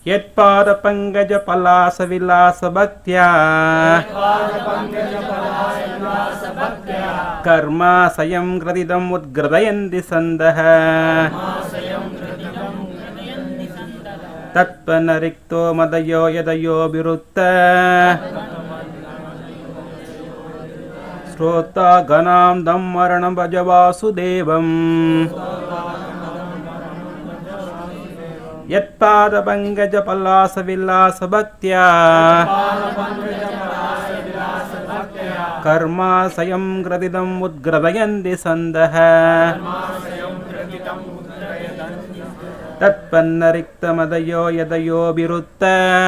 यत्पादपङ्कजपलासविलासभक्त्या कर्मा सयं ग्रदिदम् उद्ग्रदयन्ति सन्दः तत्पनरिक्तो मदयो यदयोभिरुत्त श्रोता गणां दं मरणं भज वासुदेवम् यत्पादपङ्कजपल्लासविल्लासभक्त्या कर्मा सयं ग्रदिदम् उद्ग्रदयन्ति सन्दः तत्पन्नरिक्तमदयो यदयोभिरुत्त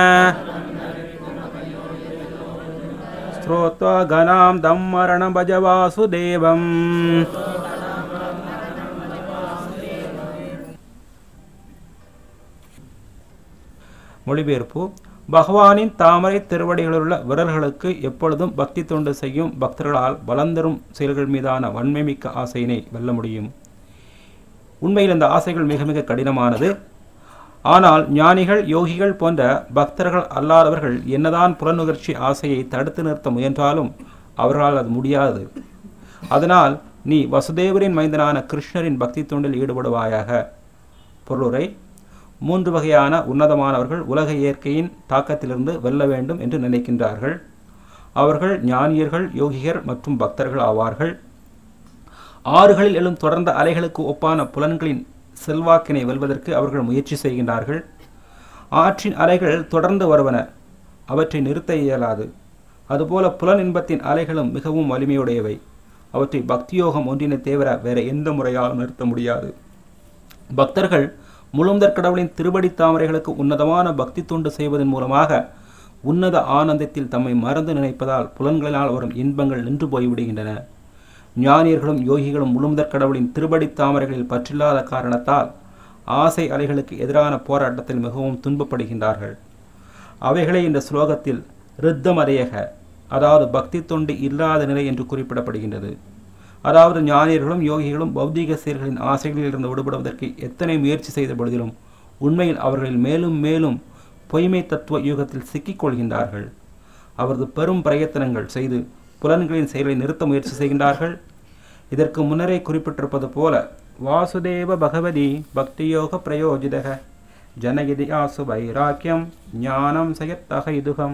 श्रोत्वा गणां दं मरणं भज वासुदेवम् மொழிபெயர்ப்பு பகவானின் தாமரை திருவடிகளிலுள்ள விரல்களுக்கு எப்பொழுதும் பக்தி தொண்டு செய்யும் பக்தர்களால் பலந்தரும் செயல்கள் மீதான வன்மைமிக்க ஆசையினை வெல்ல முடியும் உண்மையில் இந்த ஆசைகள் மிக மிக கடினமானது ஆனால் ஞானிகள் யோகிகள் போன்ற பக்தர்கள் அல்லாதவர்கள் என்னதான் புலனுகர்ச்சி ஆசையை தடுத்து நிறுத்த முயன்றாலும் அவர்களால் அது முடியாது அதனால் நீ வசுதேவரின் மைந்தனான கிருஷ்ணரின் பக்தி தொண்டில் ஈடுபடுவாயாக பொருளுரை மூன்று வகையான உன்னதமானவர்கள் உலக இயற்கையின் தாக்கத்திலிருந்து வெல்ல வேண்டும் என்று நினைக்கின்றார்கள் அவர்கள் ஞானியர்கள் யோகிகர் மற்றும் பக்தர்கள் ஆவார்கள் ஆறுகளில் எழும் தொடர்ந்த அலைகளுக்கு ஒப்பான புலன்களின் செல்வாக்கினை வெல்வதற்கு அவர்கள் முயற்சி செய்கின்றார்கள் ஆற்றின் அலைகள் தொடர்ந்து வருவன அவற்றை நிறுத்த இயலாது அதுபோல புலன் இன்பத்தின் அலைகளும் மிகவும் வலிமையுடையவை அவற்றை பக்தியோகம் ஒன்றினை தவிர வேற எந்த முறையாலும் நிறுத்த முடியாது பக்தர்கள் முழுந்தற் கடவுளின் திருவடி தாமரைகளுக்கு உன்னதமான பக்தி தொண்டு செய்வதன் மூலமாக உன்னத ஆனந்தத்தில் தம்மை மறந்து நினைப்பதால் புலன்களினால் வரும் இன்பங்கள் நின்று போய்விடுகின்றன ஞானியர்களும் யோகிகளும் முழுமுதற் கடவுளின் திருவடி தாமரைகளில் பற்றில்லாத காரணத்தால் ஆசை அலைகளுக்கு எதிரான போராட்டத்தில் மிகவும் துன்பப்படுகின்றார்கள் அவைகளே இந்த ஸ்லோகத்தில் ரித்தமதையக அதாவது பக்தி தொண்டு இல்லாத நிலை என்று குறிப்பிடப்படுகின்றது அதாவது ஞானியர்களும் யோகிகளும் பௌதீக செயல்களின் ஆசைகளிலிருந்து விடுபடுவதற்கு எத்தனை முயற்சி செய்த பொழுதிலும் உண்மையில் அவர்களில் மேலும் மேலும் பொய்மை தத்துவ யுகத்தில் சிக்கிக் கொள்கின்றார்கள் அவரது பெரும் பிரயத்தனங்கள் செய்து புலன்களின் செயலை நிறுத்த முயற்சி செய்கின்றார்கள் இதற்கு முன்னரே குறிப்பிட்டிருப்பது போல வாசுதேவ பகவதி பக்தியோக பிரயோஜிதக ஜனகிதியாசு வைராக்கியம் ஞானம் செயத்தக இதுகம்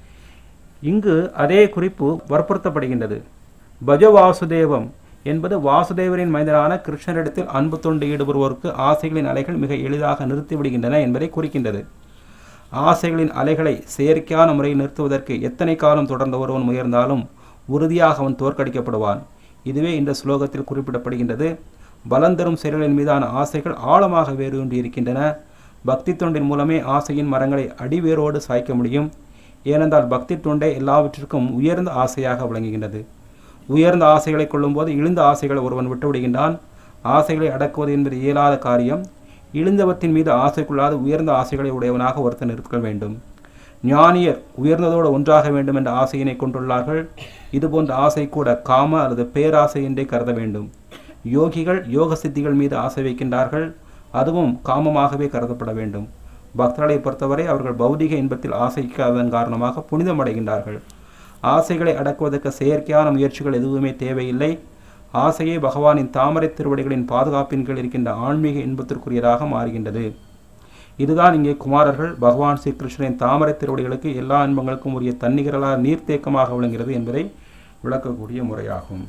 இங்கு அதே குறிப்பு வற்புறுத்தப்படுகின்றது பஜ வாசுதேவம் என்பது வாசுதேவரின் மைந்தரான கிருஷ்ணரிடத்தில் அன்பு தொண்டு ஈடுபடுவோருக்கு ஆசைகளின் அலைகள் மிக எளிதாக நிறுத்திவிடுகின்றன என்பதை குறிக்கின்றது ஆசைகளின் அலைகளை செயற்கையான முறையில் நிறுத்துவதற்கு எத்தனை காலம் தொடர்ந்து ஒருவன் முயர்ந்தாலும் உறுதியாக அவன் தோற்கடிக்கப்படுவான் இதுவே இந்த ஸ்லோகத்தில் குறிப்பிடப்படுகின்றது பலந்தரும் செயல்களின் மீதான ஆசைகள் ஆழமாக வேரூன்றி இருக்கின்றன பக்தி தொண்டின் மூலமே ஆசையின் மரங்களை அடிவேரோடு சாய்க்க முடியும் ஏனென்றால் பக்தி தொண்டே எல்லாவற்றிற்கும் உயர்ந்த ஆசையாக விளங்குகின்றது உயர்ந்த ஆசைகளை கொள்ளும்போது இழிந்த ஆசைகளை ஒருவன் விட்டுவிடுகின்றான் ஆசைகளை அடக்குவது என்பது இயலாத காரியம் இழிந்தவத்தின் மீது ஆசை கொள்ளாத உயர்ந்த ஆசைகளை உடையவனாக ஒருத்தன் இருக்க வேண்டும் ஞானியர் உயர்ந்ததோடு ஒன்றாக வேண்டும் என்ற ஆசையினை கொண்டுள்ளார்கள் இதுபோன்ற ஆசை கூட காம அல்லது பேராசை என்றே கருத வேண்டும் யோகிகள் யோக சித்திகள் மீது ஆசை வைக்கின்றார்கள் அதுவும் காமமாகவே கருதப்பட வேண்டும் பக்தர்களை பொறுத்தவரை அவர்கள் பௌதிக இன்பத்தில் ஆசைக்காததன் காரணமாக புனிதமடைகின்றார்கள் ஆசைகளை அடக்குவதற்கு செயற்கையான முயற்சிகள் எதுவுமே தேவையில்லை ஆசையே பகவானின் தாமரை திருவடிகளின் பாதுகாப்பின் கீழ் இருக்கின்ற ஆன்மீக இன்பத்திற்குரியதாக மாறுகின்றது இதுதான் இங்கே குமாரர்கள் பகவான் ஸ்ரீகிருஷ்ணரின் தாமரை திருவடிகளுக்கு எல்லா இன்பங்களுக்கும் உரிய தன்னிகரலா நீர்த்தேக்கமாக விளங்குகிறது என்பதை விளக்கக்கூடிய முறையாகும்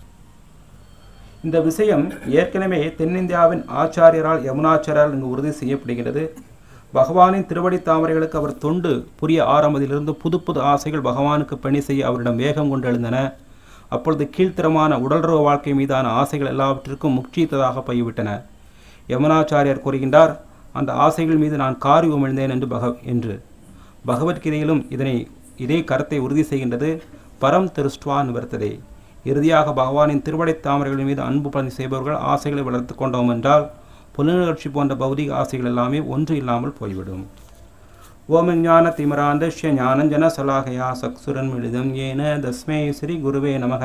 இந்த விஷயம் ஏற்கனவே தென்னிந்தியாவின் ஆச்சாரியரால் யமுனாச்சாரியால் இங்கு உறுதி செய்யப்படுகிறது பகவானின் திருவடி தாமரைகளுக்கு அவர் தொண்டு புரிய ஆரம்பத்திலிருந்து புது புது ஆசைகள் பகவானுக்கு பணி செய்ய அவரிடம் வேகம் கொண்டு எழுந்தன அப்பொழுது கீழ்த்தரமான உடல்ரவ வாழ்க்கை மீதான ஆசைகள் எல்லாவற்றிற்கும் முக்கியத்ததாக போய்விட்டன யமுனாச்சாரியார் கூறுகின்றார் அந்த ஆசைகள் மீது நான் காரி உமிழ்ந்தேன் என்று பக என்று பகவத்கீதையிலும் இதனை இதே கருத்தை உறுதி செய்கின்றது பரம் திருஷ்டுவா நிவர்த்ததே இறுதியாக பகவானின் திருவடை தாமரைகளின் மீது அன்பு பணி செய்பவர்கள் ஆசைகளை வளர்த்து கொண்டோம் என்றால் புலநிகழ்ச்சி போன்ற பௌதிக ஆசைகள் எல்லாமே ஒன்று இல்லாமல் போய்விடும் ஓம் ஞான திமராந்தஷ்ய ஞானஞ்சன சலாகயா சக்சுரன் மிளிதம் ஏன தஸ்மே ஸ்ரீ குருவே நமக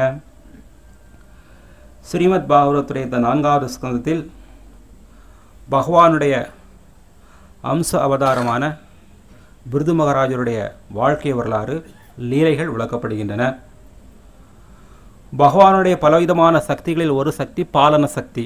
ஸ்ரீமத் பாகவத்துடைய இந்த நான்காவது ஸ்கந்தத்தில் பகவானுடைய அம்ச அவதாரமான பிருது மகாராஜருடைய வாழ்க்கை வரலாறு லீலைகள் விளக்கப்படுகின்றன பகவானுடைய பலவிதமான சக்திகளில் ஒரு சக்தி பாலன சக்தி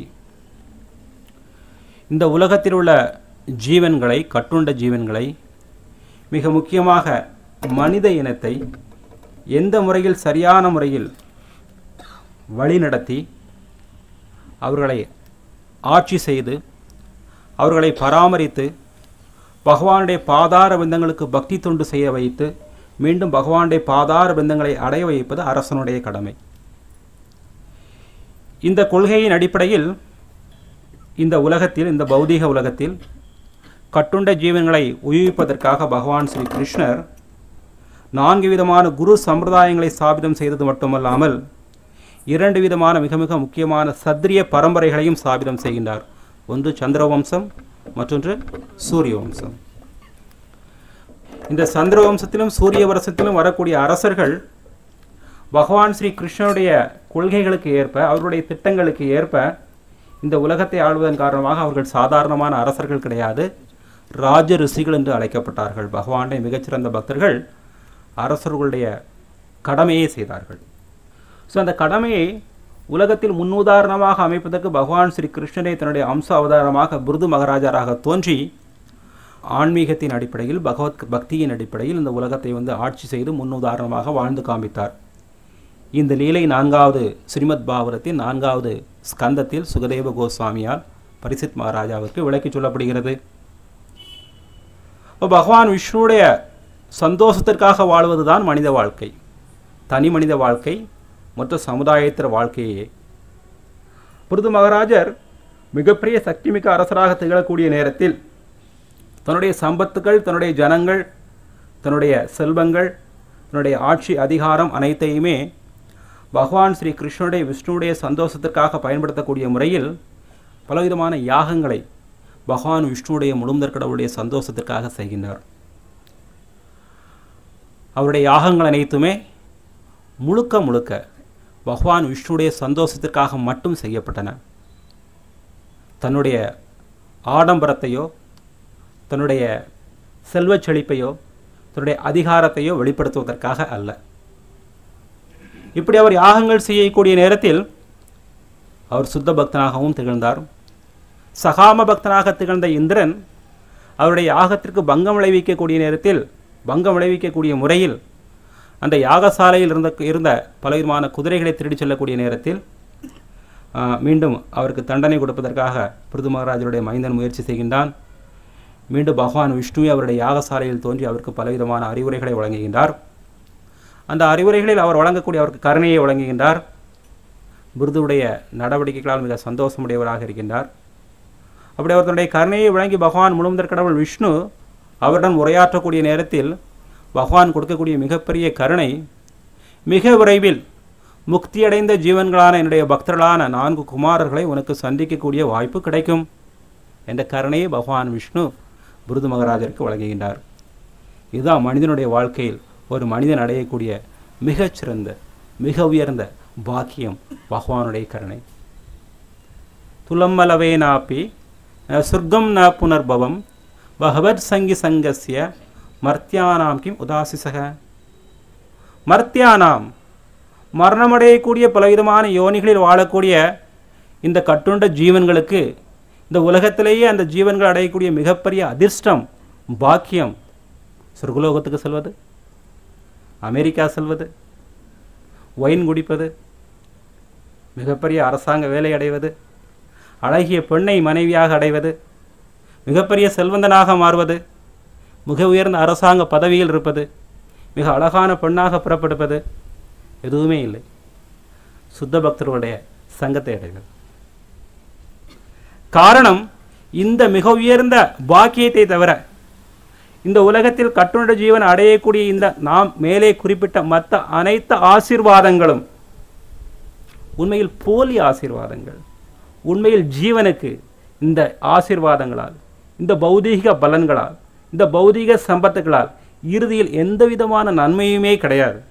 இந்த உலகத்தில் உள்ள ஜீவன்களை கட்டுண்ட ஜீவன்களை மிக முக்கியமாக மனித இனத்தை எந்த முறையில் சரியான முறையில் வழிநடத்தி அவர்களை ஆட்சி செய்து அவர்களை பராமரித்து பகவானுடைய பாதார பந்தங்களுக்கு பக்தி தொண்டு செய்ய வைத்து மீண்டும் பகவானுடைய பாதார பந்தங்களை அடைய வைப்பது அரசனுடைய கடமை இந்த கொள்கையின் அடிப்படையில் இந்த உலகத்தில் இந்த பௌதீக உலகத்தில் கட்டுண்ட ஜீவன்களை உயிர்ப்பதற்காக பகவான் ஸ்ரீ கிருஷ்ணர் நான்கு விதமான குரு சம்பிரதாயங்களை ஸ்தாபிதம் செய்தது மட்டுமல்லாமல் இரண்டு விதமான மிக மிக முக்கியமான சத்திரிய பரம்பரைகளையும் ஸ்தாபிதம் செய்கின்றார் ஒன்று சந்திரவம்சம் மற்றொன்று சூரிய வம்சம் இந்த சந்திர வம்சத்திலும் சூரிய வம்சத்திலும் வரக்கூடிய அரசர்கள் பகவான் ஸ்ரீ கிருஷ்ணனுடைய கொள்கைகளுக்கு ஏற்ப அவருடைய திட்டங்களுக்கு ஏற்ப இந்த உலகத்தை ஆளுவதன் காரணமாக அவர்கள் சாதாரணமான அரசர்கள் கிடையாது ராஜ ரிஷிகள் என்று அழைக்கப்பட்டார்கள் பகவானுடைய மிகச்சிறந்த பக்தர்கள் அரசர்களுடைய கடமையை செய்தார்கள் ஸோ அந்த கடமையை உலகத்தில் முன்னுதாரணமாக அமைப்பதற்கு பகவான் ஸ்ரீ கிருஷ்ணனை தன்னுடைய அம்ச அவதாரமாக பிருது மகாராஜராக தோன்றி ஆன்மீகத்தின் அடிப்படையில் பகவத் பக்தியின் அடிப்படையில் இந்த உலகத்தை வந்து ஆட்சி செய்து முன்னுதாரணமாக வாழ்ந்து காண்பித்தார் இந்த லீலை நான்காவது ஸ்ரீமத் பாகவதத்தின் நான்காவது ஸ்கந்தத்தில் சுகதேவ கோஸ்வாமியால் பரிசித் மகாராஜாவிற்கு விளக்கி சொல்லப்படுகிறது இப்போ பகவான் விஷ்ணுடைய சந்தோஷத்திற்காக வாழ்வதுதான் மனித வாழ்க்கை தனி மனித வாழ்க்கை மொத்த சமுதாயத்திற வாழ்க்கையே பிருது மகாராஜர் மிகப்பெரிய சக்திமிக்க அரசராக திகழக்கூடிய நேரத்தில் தன்னுடைய சம்பத்துக்கள் தன்னுடைய ஜனங்கள் தன்னுடைய செல்வங்கள் தன்னுடைய ஆட்சி அதிகாரம் அனைத்தையுமே பகவான் ஸ்ரீ கிருஷ்ணனுடைய விஷ்ணுவுடைய சந்தோஷத்திற்காக பயன்படுத்தக்கூடிய முறையில் பலவிதமான யாகங்களை பகவான் விஷ்ணுவுடைய முழுந்தர் கடவுளுடைய சந்தோஷத்திற்காக செய்கின்றார் அவருடைய யாகங்கள் அனைத்துமே முழுக்க முழுக்க பகவான் விஷ்ணுடைய சந்தோஷத்திற்காக மட்டும் செய்யப்பட்டன தன்னுடைய ஆடம்பரத்தையோ தன்னுடைய செல்வச் செழிப்பையோ தன்னுடைய அதிகாரத்தையோ வெளிப்படுத்துவதற்காக அல்ல இப்படி அவர் யாகங்கள் செய்யக்கூடிய நேரத்தில் அவர் சுத்த பக்தனாகவும் திகழ்ந்தார் சகாம பக்தனாக திகழ்ந்த இந்திரன் அவருடைய யாகத்திற்கு பங்கம் விளைவிக்கக்கூடிய நேரத்தில் பங்கம் விளைவிக்கக்கூடிய முறையில் அந்த யாகசாலையில் இருந்த இருந்த பலவிதமான குதிரைகளை திருடிச் செல்லக்கூடிய நேரத்தில் ஆ, மீண்டும் அவருக்கு தண்டனை கொடுப்பதற்காக பிருது மகாராஜருடைய மைந்தன் முயற்சி செய்கின்றான் மீண்டும் பகவான் விஷ்ணுவே அவருடைய யாகசாலையில் தோன்றி அவருக்கு பலவிதமான அறிவுரைகளை வழங்குகின்றார் அந்த அறிவுரைகளில் அவர் வழங்கக்கூடிய அவருக்கு கருணையை வழங்குகின்றார் பிருதுவுடைய நடவடிக்கைகளால் மிக சந்தோஷமுடையவராக இருக்கின்றார் அப்படி அவர் தன்னுடைய கருணையை வழங்கி பகவான் முழுமுதற் கடவுள் விஷ்ணு அவருடன் உரையாற்றக்கூடிய நேரத்தில் பகவான் கொடுக்கக்கூடிய மிகப்பெரிய கருணை மிக விரைவில் முக்தியடைந்த ஜீவன்களான என்னுடைய பக்தர்களான நான்கு குமாரர்களை உனக்கு சந்திக்கக்கூடிய வாய்ப்பு கிடைக்கும் என்ற கருணையை பகவான் விஷ்ணு பிருது மகாராஜருக்கு வழங்குகின்றார் இதுதான் மனிதனுடைய வாழ்க்கையில் ஒரு மனிதன் அடையக்கூடிய மிகச்சிறந்த மிக உயர்ந்த பாக்கியம் பகவானுடைய கருணை துலம்மலவே நாப்பி ந சொர்க்கம் ந புனர்பவம் பகவத் சங்கி சங்கஸ்ய மர்த்தியானாம் கிம் உதாசிசக மர்த்தியானாம் மரணமடையக்கூடிய பலவிதமான யோனிகளில் வாழக்கூடிய இந்த கட்டுண்ட ஜீவன்களுக்கு இந்த உலகத்திலேயே அந்த ஜீவன்கள் அடையக்கூடிய மிகப்பெரிய அதிர்ஷ்டம் பாக்கியம் சொர்க்கலோகத்துக்கு செல்வது அமெரிக்கா செல்வது ஒயின் குடிப்பது மிகப்பெரிய அரசாங்க வேலை அடைவது அழகிய பெண்ணை மனைவியாக அடைவது மிகப்பெரிய செல்வந்தனாக மாறுவது மிக உயர்ந்த அரசாங்க பதவியில் இருப்பது மிக அழகான பெண்ணாக புறப்படுப்பது எதுவுமே இல்லை சுத்த பக்தர்களுடைய சங்கத்தை அடைவது காரணம் இந்த மிக உயர்ந்த பாக்கியத்தை தவிர இந்த உலகத்தில் கட்டுண்ட ஜீவன் அடையக்கூடிய இந்த நாம் மேலே குறிப்பிட்ட மற்ற அனைத்து ஆசீர்வாதங்களும் உண்மையில் போலி ஆசீர்வாதங்கள் உண்மையில் ஜீவனுக்கு இந்த ஆசீர்வாதங்களால் இந்த பௌதீக பலன்களால் இந்த பௌதீக சம்பத்துகளால் இறுதியில் எந்த விதமான நன்மையுமே கிடையாது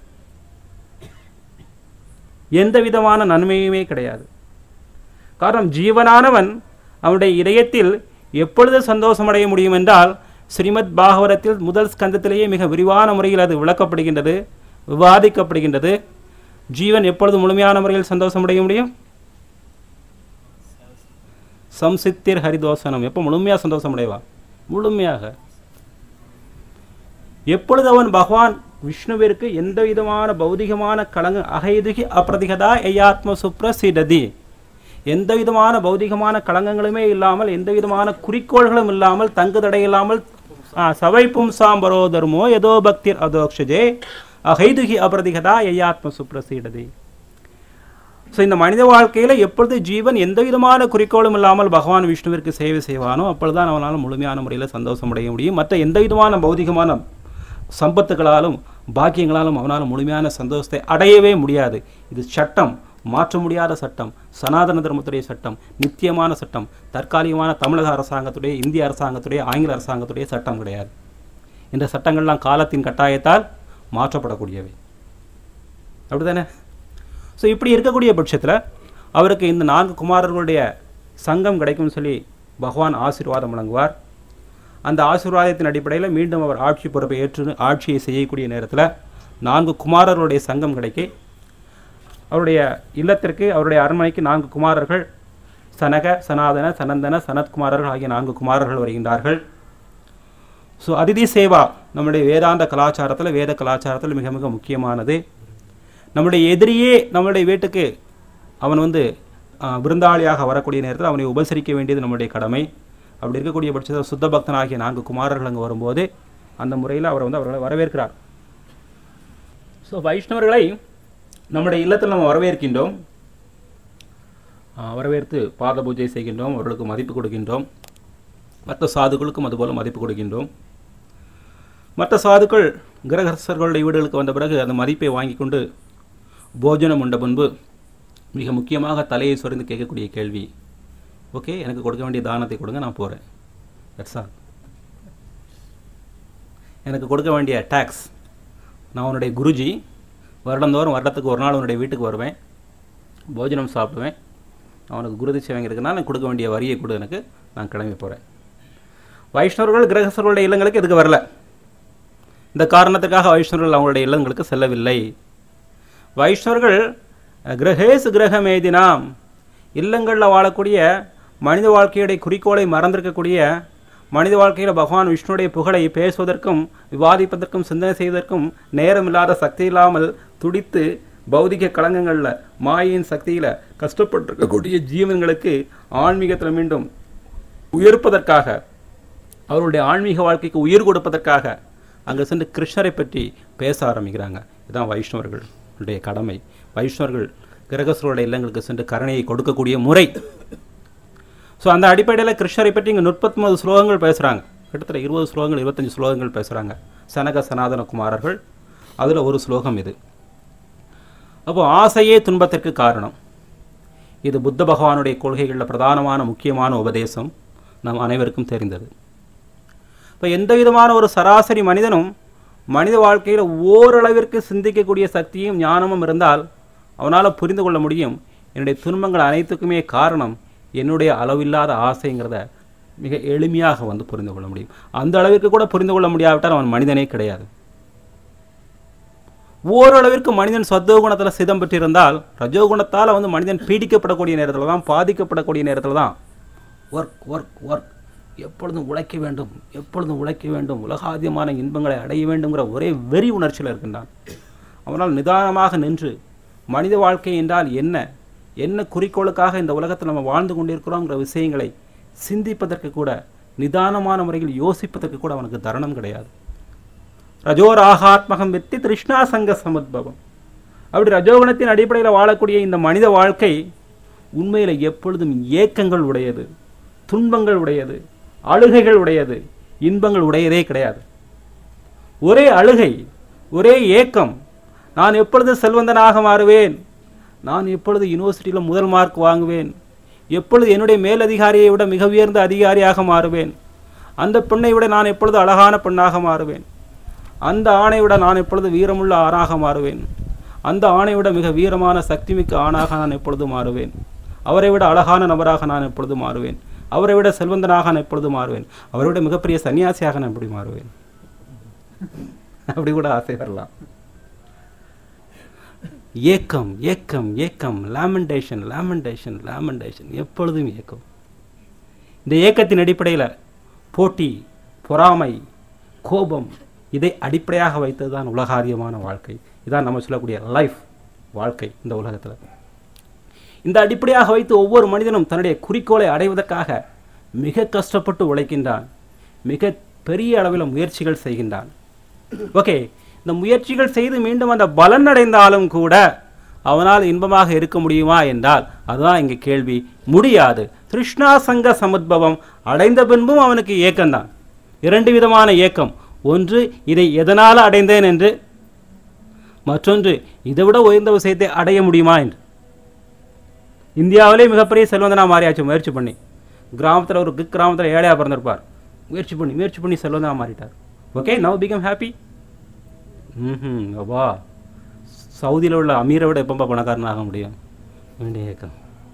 எந்த விதமான நன்மையுமே கிடையாது காரணம் ஜீவனானவன் அவனுடைய இதயத்தில் எப்பொழுது சந்தோஷமடைய முடியும் என்றால் ஸ்ரீமத் பாகவதத்தில் முதல் ஸ்கந்தத்திலேயே மிக விரிவான முறையில் அது விளக்கப்படுகின்றது விவாதிக்கப்படுகின்றது ஜீவன் எப்பொழுது முழுமையான முறையில் சந்தோஷமடைய முடியும் சம்சித்திர் ஹரிதோசனம் எப்போ முழுமையாக சந்தோஷம் அடைவா முழுமையாக எப்பொழுது அவன் பகவான் விஷ்ணுவிற்கு எந்த விதமான பௌதிகமான கலங்கு அகைதுகி அப்பிரதிகதா ஐயாத்ம சுப்ரசிடதி எந்த விதமான பௌதிகமான களங்கங்களுமே இல்லாமல் எந்த விதமான குறிக்கோள்களும் இல்லாமல் தங்கு தடை இல்லாமல் ஆ, சவை பும்சாம் பரோ தர்மோ யதோ பக்திர் அதோக்ஷஜே அகைதுகி அபிரதிகதா ஐயாத்ம சுப்ரசீடதி ஸோ இந்த மனித வாழ்க்கையில் எப்பொழுது ஜீவன் எந்த விதமான குறிக்கோளும் இல்லாமல் பகவான் விஷ்ணுவிற்கு சேவை செய்வானோ அப்பொழுதுதான் அவனால் முழுமையான முறையில் சந்தோஷம் அடைய முடியும் மற்ற எந்த விதமான பௌதிகமான சம்பத்துகளாலும் பாக்கியங்களாலும் அவனால் முழுமையான சந்தோஷத்தை அடையவே முடியாது இது சட்டம் மாற்ற முடியாத சட்டம் சனாதன தர்மத்துடைய சட்டம் நித்தியமான சட்டம் தற்காலிகமான தமிழக அரசாங்கத்துடைய இந்திய அரசாங்கத்துடைய ஆங்கில அரசாங்கத்துடைய சட்டம் கிடையாது இந்த சட்டங்கள்லாம் காலத்தின் கட்டாயத்தால் மாற்றப்படக்கூடியவை அப்படிதானே ஸோ இப்படி இருக்கக்கூடிய பட்சத்தில் அவருக்கு இந்த நான்கு குமாரர்களுடைய சங்கம் கிடைக்கும்னு சொல்லி பகவான் ஆசீர்வாதம் வழங்குவார் அந்த ஆசீர்வாதத்தின் அடிப்படையில் மீண்டும் அவர் ஆட்சி பொறுப்பை ஏற்று ஆட்சியை செய்யக்கூடிய நேரத்தில் நான்கு குமாரர்களுடைய சங்கம் கிடைக்க அவருடைய இல்லத்திற்கு அவருடைய அரண்மனைக்கு நான்கு குமாரர்கள் சனக சனாதன சனந்தன சனத்குமாரர்கள் ஆகிய நான்கு குமாரர்கள் வருகின்றார்கள் ஸோ அதிதி சேவா நம்முடைய வேதாந்த கலாச்சாரத்தில் வேத கலாச்சாரத்தில் மிக மிக முக்கியமானது நம்முடைய எதிரியே நம்முடைய வீட்டுக்கு அவன் வந்து ஆ, விருந்தாளியாக வரக்கூடிய நேரத்தில் அவனை உபசரிக்க வேண்டியது நம்முடைய கடமை அப்படி இருக்கக்கூடிய பட்சத்தில் சுத்த பக்தனாகிய நான்கு குமாரர்கள் அங்கே வரும்போது அந்த முறையில் அவர் வந்து அவர்களை வரவேற்கிறார் ஸோ வைஷ்ணவர்களை நம்முடைய இல்லத்தில் நம்ம வரவேற்கின்றோம் ஆ, வரவேற்று பாத பூஜை செய்கின்றோம் அவர்களுக்கு மதிப்பு கொடுக்கின்றோம் மற்ற சாதுக்களுக்கும் அதுபோல மதிப்பு கொடுக்கின்றோம் மற்ற சாதுக்கள் கிரகஸ்தர்களுடைய வீடுகளுக்கு வந்த பிறகு அந்த மதிப்பை வாங்கி கொண்டு போஜனம் உண்ட முன்பு மிக முக்கியமாக தலையை சொரிந்து கேட்கக்கூடிய கேள்வி ஓகே எனக்கு கொடுக்க வேண்டிய தானத்தை கொடுங்க நான் போகிறேன் தட்ஸ் ஆல் எனக்கு கொடுக்க வேண்டிய டேக்ஸ் நான் உன்னுடைய குருஜி வருடந்தோறும் வருடத்துக்கு ஒரு நாள் உன்னுடைய வீட்டுக்கு வருவேன் போஜனம் சாப்பிடுவேன் அவனுக்கு குருதி சேவைங்க இருக்குன்னா நான் கொடுக்க வேண்டிய வரியை கொடு எனக்கு நான் கிளம்பி போகிறேன் வைஷ்ணவர்கள் கிரகஸ்தர்களுடைய இல்லங்களுக்கு இதுக்கு வரல இந்த காரணத்துக்காக வைஷ்ணவர்கள் அவங்களுடைய இல்லங்களுக்கு செல்லவில்லை வைஷ்ணவர்கள் கிரகேசு கிரகமேதினாம் இல்லங்களில் வாழக்கூடிய மனித வாழ்க்கையுடைய குறிக்கோளை மறந்திருக்கக்கூடிய மனித வாழ்க்கையில் பகவான் விஷ்ணுடைய புகழை பேசுவதற்கும் விவாதிப்பதற்கும் சிந்தனை செய்வதற்கும் நேரமில்லாத சக்தி இல்லாமல் துடித்து பௌதிக களங்கங்களில் மாயின் சக்தியில் கஷ்டப்பட்டிருக்கக்கூடிய ஜீவன்களுக்கு ஆன்மீகத்தில் மீண்டும் உயர்ப்பதற்காக அவருடைய ஆன்மீக வாழ்க்கைக்கு உயிர் கொடுப்பதற்காக அங்கே சென்று கிருஷ்ணரை பற்றி பேச ஆரம்பிக்கிறாங்க இதுதான் வைஷ்ணவர்களுடைய கடமை வைஷ்ணவர்கள் கிரகஸ்வருடைய இல்லங்களுக்கு சென்று கருணையை கொடுக்கக்கூடிய முறை ஸோ அந்த அடிப்படையில் கிருஷ்ணரை பற்றி இங்கே முப்பத்தொம்பது ஸ்லோகங்கள் பேசுகிறாங்க கிட்டத்தட்ட இருபது ஸ்லோகங்கள் இருபத்தஞ்சு ஸ்லோகங்கள் பேசுகிறாங்க சனக சனாதன குமாரர்கள் அதில் ஒரு ஸ்லோகம் இது அப்போ ஆசையே துன்பத்திற்கு காரணம் இது புத்த பகவானுடைய கொள்கைகளில் பிரதானமான முக்கியமான உபதேசம் நம் அனைவருக்கும் தெரிந்தது இப்போ எந்த விதமான ஒரு சராசரி மனிதனும் மனித வாழ்க்கையில் ஓரளவிற்கு சிந்திக்கக்கூடிய சக்தியும் ஞானமும் இருந்தால் அவனால் புரிந்து கொள்ள முடியும் என்னுடைய துன்பங்கள் அனைத்துக்குமே காரணம் என்னுடைய அளவில்லாத ஆசைங்கிறத மிக எளிமையாக வந்து புரிந்து கொள்ள முடியும் அந்த அளவிற்கு கூட புரிந்து கொள்ள முடியாவிட்டால் அவன் மனிதனே கிடையாது ஓரளவிற்கு மனிதன் சத்துவகுணத்தில் சிதம் பெற்றிருந்தால் ரஜோகுணத்தால் வந்து மனிதன் பீடிக்கப்படக்கூடிய நேரத்தில் தான் பாதிக்கப்படக்கூடிய நேரத்தில் தான் ஒர்க் ஒர்க் ஒர்க் எப்பொழுதும் உழைக்க வேண்டும் எப்பொழுதும் உழைக்க வேண்டும் உலகாதியமான இன்பங்களை அடைய வேண்டுங்கிற ஒரே வெறி உணர்ச்சியில் இருக்கின்றான் அவனால் நிதானமாக நின்று மனித வாழ்க்கை என்றால் என்ன என்ன குறிக்கோளுக்காக இந்த உலகத்தில் நம்ம வாழ்ந்து கொண்டிருக்கிறோங்கிற விஷயங்களை சிந்திப்பதற்கு கூட நிதானமான முறையில் யோசிப்பதற்கு கூட அவனுக்கு தருணம் கிடையாது ரஜோராகாத்மகம் வெத்தி திருஷ்ணா சங்க சமுத்பவம் அப்படி ரஜோகுணத்தின் அடிப்படையில் வாழக்கூடிய இந்த மனித வாழ்க்கை உண்மையில் எப்பொழுதும் ஏக்கங்கள் உடையது துன்பங்கள் உடையது அழுகைகள் உடையது இன்பங்கள் உடையதே கிடையாது ஒரே அழுகை ஒரே ஏக்கம் நான் எப்பொழுது செல்வந்தனாக மாறுவேன் நான் எப்பொழுது யூனிவர்சிட்டியில் முதல் மார்க் வாங்குவேன் எப்பொழுது என்னுடைய மேலதிகாரியை விட மிக உயர்ந்த அதிகாரியாக மாறுவேன் அந்த பெண்ணை விட நான் எப்பொழுது அழகான பெண்ணாக மாறுவேன் அந்த ஆணை விட நான் எப்பொழுது வீரமுள்ள ஆணாக மாறுவேன் அந்த ஆணை விட மிக வீரமான சக்திமிக்க ஆணாக நான் எப்பொழுது மாறுவேன் அவரை விட அழகான நபராக நான் எப்பொழுது மாறுவேன் அவரை விட செல்வந்தனாக நான் எப்பொழுது மாறுவேன் அவரை விட மிகப்பெரிய சன்னியாசியாக நான் எப்படி மாறுவேன் அப்படி கூட ஆசை வரலாம் ஏக்கம் ஏக்கம் ஏக்கம் லேமண்டேஷன் லேமண்டேஷன் லேமண்டேஷன் எப்பொழுதும் ஏக்கம் இந்த ஏக்கத்தின் அடிப்படையில் போட்டி பொறாமை கோபம் இதை அடிப்படையாக வைத்தது தான் உலகாரியமான வாழ்க்கை இதான் நம்ம சொல்லக்கூடிய லைஃப் வாழ்க்கை இந்த உலகத்தில் இந்த அடிப்படையாக வைத்து ஒவ்வொரு மனிதனும் தன்னுடைய குறிக்கோளை அடைவதற்காக மிக கஷ்டப்பட்டு உழைக்கின்றான் மிக பெரிய அளவில் முயற்சிகள் செய்கின்றான் ஓகே இந்த முயற்சிகள் செய்து மீண்டும் அந்த பலன் அடைந்தாலும் கூட அவனால் இன்பமாக இருக்க முடியுமா என்றால் அதுதான் இங்கே கேள்வி முடியாது திருஷ்ணா சங்க சமுத்பவம் அடைந்த பின்பும் அவனுக்கு ஏக்கம்தான் இரண்டு விதமான ஏக்கம் ஒன்று இதை எதனால் அடைந்தேன் என்று மற்றொன்று இதை விட உயர்ந்த விஷயத்தை அடைய முடியுமா என்று இந்தியாவிலே மிகப்பெரிய செல்வந்தனா மாறியாச்சு முயற்சி பண்ணி கிராமத்தில் ஒரு கிராமத்தில் ஏழையாக பிறந்திருப்பார் முயற்சி பண்ணி முயற்சி பண்ணி செல்வந்தனா மாறிட்டார் ஓகே நவ் பிகம் ஹாப்பி ம் அப்பா சவுதியில் உள்ள அமீரை விட எப்போ பணக்காரன் ஆக முடியும் வேண்டிய ஏக்கம்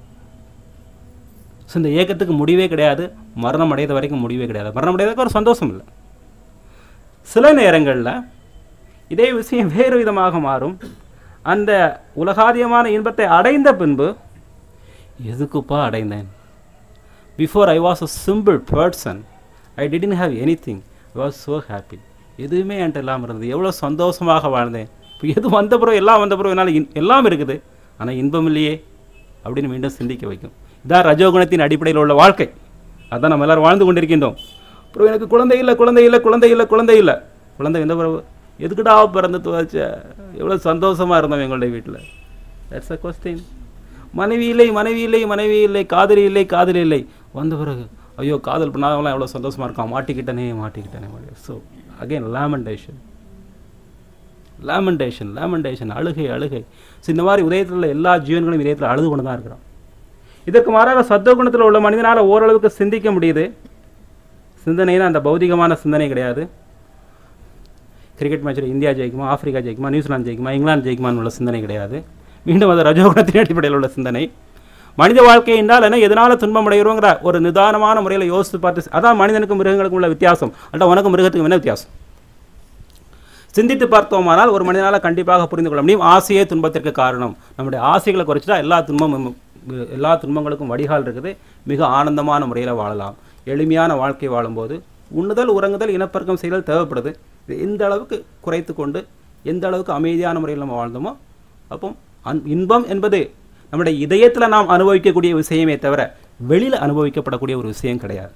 ஸோ இந்த ஏக்கத்துக்கு முடிவே கிடையாது மரணம் அடையத வரைக்கும் முடிவே கிடையாது மரணம் அடையதுக்கு ஒரு சந்தோஷம் இல்லை சில நேரங்களில் இதே விஷயம் வேறு விதமாக மாறும் அந்த உலகாதியமான இன்பத்தை அடைந்த பின்பு எதுக்குப்பா அடைந்தேன் before I was a simple person I didn't have anything I was so happy எதுவுமே என்கிட்ட இல்லாமல் இருந்தது எவ்வளோ சந்தோஷமாக வாழ்ந்தேன் இப்போ எது வந்த பிறகு எல்லாம் வந்த பிறகு என்னால் இன் எல்லாம் இருக்குது ஆனால் இன்பம் இல்லையே அப்படின்னு மீண்டும் சிந்திக்க வைக்கும் இதான் ரஜோகுணத்தின் அடிப்படையில் உள்ள வாழ்க்கை அதான் நம்ம எல்லாரும் வாழ்ந்து கொண்டிருக்கின்றோம் அப்புறம் எனக்கு குழந்தை இல்லை குழந்தை இல்லை குழந்தை இல்லை குழந்தை இல்லை குழந்தை எந்த பிறகு எதுக்குடா பிறந்து துவச்ச எவ்வளோ சந்தோஷமாக இருந்தோம் எங்களுடைய வீட்டில் தட்ஸ் அ கொஸ்டின் மனைவி இல்லை மனைவி இல்லை மனைவி இல்லை காதலி இல்லை காதலி இல்லை வந்த பிறகு ஐயோ காதல் பண்ணாதவங்களாம் எவ்வளோ சந்தோஷமாக இருக்கான் மாட்டிக்கிட்டனே மாட்டிக்கிட்டனே so again lamentation lamentation lamentation அழுகை அழுகை ஸோ இந்த மாதிரி உதயத்தில் உள்ள எல்லா ஜீவன்களும் இதயத்தில் அழுது கொண்டு தான் இருக்கிறோம் இதற்கு மாறாக சத்துவகுணத்தில் உள்ள மனிதனால் ஓரளவுக்கு சிந்திக்க முடியுது சிந்தனைனா அந்த பௌதிகமான சிந்தனை கிடையாது கிரிக்கெட் மேட்ச்சில் இந்தியா ஜெயிக்குமா ஆப்பிரிக்கா ஜெயிக்குமா நியூசிலாந்து ஜெயிக்குமா இங்கிலாந்து ஜெயிக்குமான்னு உள்ள சிந்தனை கிடையாது மீண்டும் அது ரஜோகுணத்தின் அடிப்படையில் உள்ள சிந்தனை மனித வாழ்க்கை என்றால் என்ன எதனால் துன்பம் அடைகிறோங்கிற ஒரு நிதானமான முறையில் யோசித்து பார்த்து அதான் மனிதனுக்கும் மிருகங்களுக்கும் உள்ள வித்தியாசம் அல்ல உனக்கும் மிருகத்துக்கும் என்ன வித்தியாசம் சிந்தித்து பார்த்தோமானால் ஒரு மனிதனால் கண்டிப்பாக புரிந்து கொள்ள முடியும் ஆசையே துன்பத்திற்கு காரணம் நம்முடைய ஆசைகளை குறைச்சிட்டா எல்லா துன்பமும் எல்லா துன்பங்களுக்கும் வடிகால் இருக்குது மிக ஆனந்தமான முறையில் வாழலாம் எளிமையான வாழ்க்கை வாழும்போது உண்ணுதல் உறங்குதல் இனப்பெருக்கம் செய்தல் தேவைப்படுது இது எந்த அளவுக்கு குறைத்து கொண்டு எந்த அளவுக்கு அமைதியான முறையில் நம்ம வாழ்ந்தோமோ அப்போ அன் இன்பம் என்பது நம்முடைய இதயத்தில் நாம் அனுபவிக்கக்கூடிய விஷயமே தவிர வெளியில் அனுபவிக்கப்படக்கூடிய ஒரு விஷயம் கிடையாது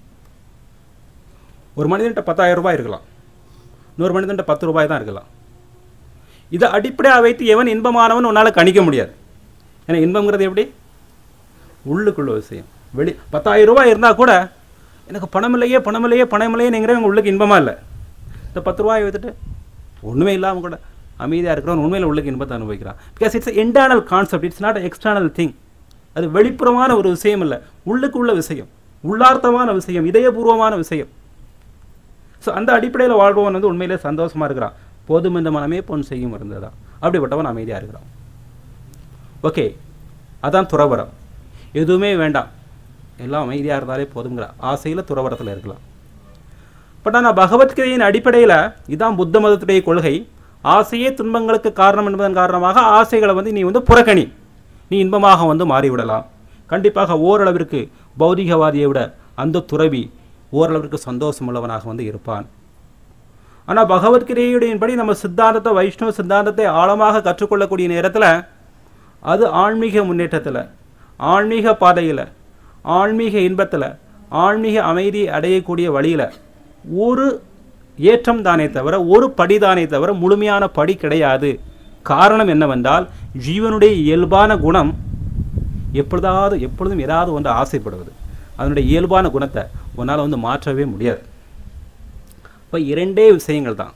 ஒரு மனிதன்கிட்ட பத்தாயிரம் ரூபாய் இருக்கலாம் இன்னொரு மனிதன்கிட்ட பத்து ரூபாய் தான் இருக்கலாம் இதை அடிப்படையாக வைத்து எவன் இன்பமானவன் உன்னால் கணிக்க முடியாது ஏன்னா இன்பங்கிறது எப்படி உள்ளுக்குள்ள விஷயம் வெளி பத்தாயிரம் ரூபாய் இருந்தால் கூட எனக்கு பணம் இல்லையே பணம் இல்லையே பணம் இல்லையேங்கிற உங்கள் உள்ளுக்கு இன்பமாக இல்லை இந்த பத்து ரூபாயை வைத்துட்டு ஒன்றுமே இல்லாமல் கூட அமைதியாக இருக்கிறவன் உண்மையில் உள்ளுக்கு இன்பத்தை அனுபவிக்கிறான் because it's internal concept it's not external thing அது வெளிப்புறமான ஒரு விஷயம் இல்லை உள்ளுக்கு உள்ள விஷயம் உள்ளார்த்தமான விஷயம் இதயபூர்வமான விஷயம் ஸோ அந்த அடிப்படையில் வாழ்பவன் வந்து உண்மையிலே சந்தோஷமாக இருக்கிறான் போதும் இந்த மனமே பொன் செய்யும் இருந்ததா அப்படிப்பட்டவன் அமைதியாக இருக்கிறான் ஓகே அதான் துறவரம் எதுவுமே வேண்டாம் எல்லாம் அமைதியாக இருந்தாலே போதுங்கிற ஆசையில் துறவரத்தில் இருக்கலாம் பட் ஆனால் பகவத்கீதையின் அடிப்படையில் இதான் புத்த மதத்துடைய கொள்கை ஆசையே துன்பங்களுக்கு காரணம் என்பதன் காரணமாக ஆசைகளை வந்து நீ வந்து புறக்கணி நீ இன்பமாக வந்து மாறிவிடலாம் கண்டிப்பாக ஓரளவிற்கு பௌதிகவாதியை விட அந்த துறவி ஓரளவிற்கு சந்தோஷம் உள்ளவனாக வந்து இருப்பான் ஆனால் பகவத்கீதையுடையின்படி நம்ம சித்தாந்தத்தை வைஷ்ணவ சித்தாந்தத்தை ஆழமாக கற்றுக்கொள்ளக்கூடிய நேரத்தில் அது ஆன்மீக முன்னேற்றத்தில் ஆன்மீக பாதையில் ஆன்மீக இன்பத்தில் ஆன்மீக அமைதி அடையக்கூடிய வழியில் ஒரு ஏற்றம் தானே தவிர ஒரு படி தானே தவிர முழுமையான படி கிடையாது காரணம் என்னவென்றால் ஜீவனுடைய இயல்பான குணம் எப்பொழுதாவது எப்பொழுதும் ஏதாவது ஒன்று ஆசைப்படுவது அதனுடைய இயல்பான குணத்தை உன்னால் வந்து மாற்றவே முடியாது இப்போ இரண்டே விஷயங்கள் தான்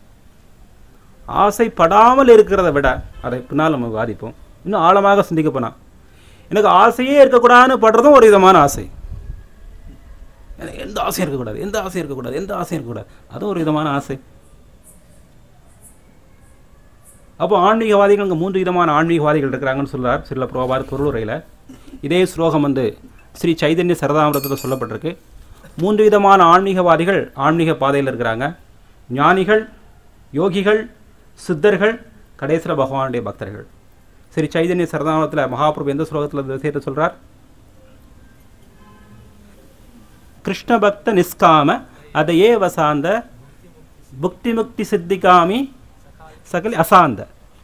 ஆசைப்படாமல் இருக்கிறத விட அதை பின்னால் நம்ம வாதிப்போம் இன்னும் ஆழமாக சிந்திக்க போனால் எனக்கு ஆசையே இருக்கக்கூடாதுன்னு படுறதும் ஒரு விதமான ஆசை எனக்கு எந்த ஆசையும் இருக்கக்கூடாது எந்த ஆசையும் இருக்கக்கூடாது எந்த ஆசையும் இருக்கக்கூடாது அதுவும் ஒரு விதமான ஆசை அப்போ ஆன்மீகவாதிகள் இங்கே மூன்று விதமான ஆன்மீகவாதிகள் இருக்கிறாங்கன்னு சொல்றார் சில புரோபார் பொருளுரையில் இதே ஸ்லோகம் வந்து ஸ்ரீ சைதன்ய சரதாமிரத்தில் சொல்லப்பட்டிருக்கு மூன்று விதமான ஆன்மீகவாதிகள் ஆன்மீக பாதையில் இருக்கிறாங்க ஞானிகள் யோகிகள் சித்தர்கள் கடைசியில் பகவானுடைய பக்தர்கள் ஸ்ரீ சைதன்ய சரதாமிரத்தில் மகாபிரபு எந்த ஸ்லோகத்தில் இந்த விஷயத்தை சொல்றார் கிருஷ்ண பக்த நிஷ்காம அதையே வசாந்த புக்தி முக்தி சித்திகாமி சகலி அசாந்த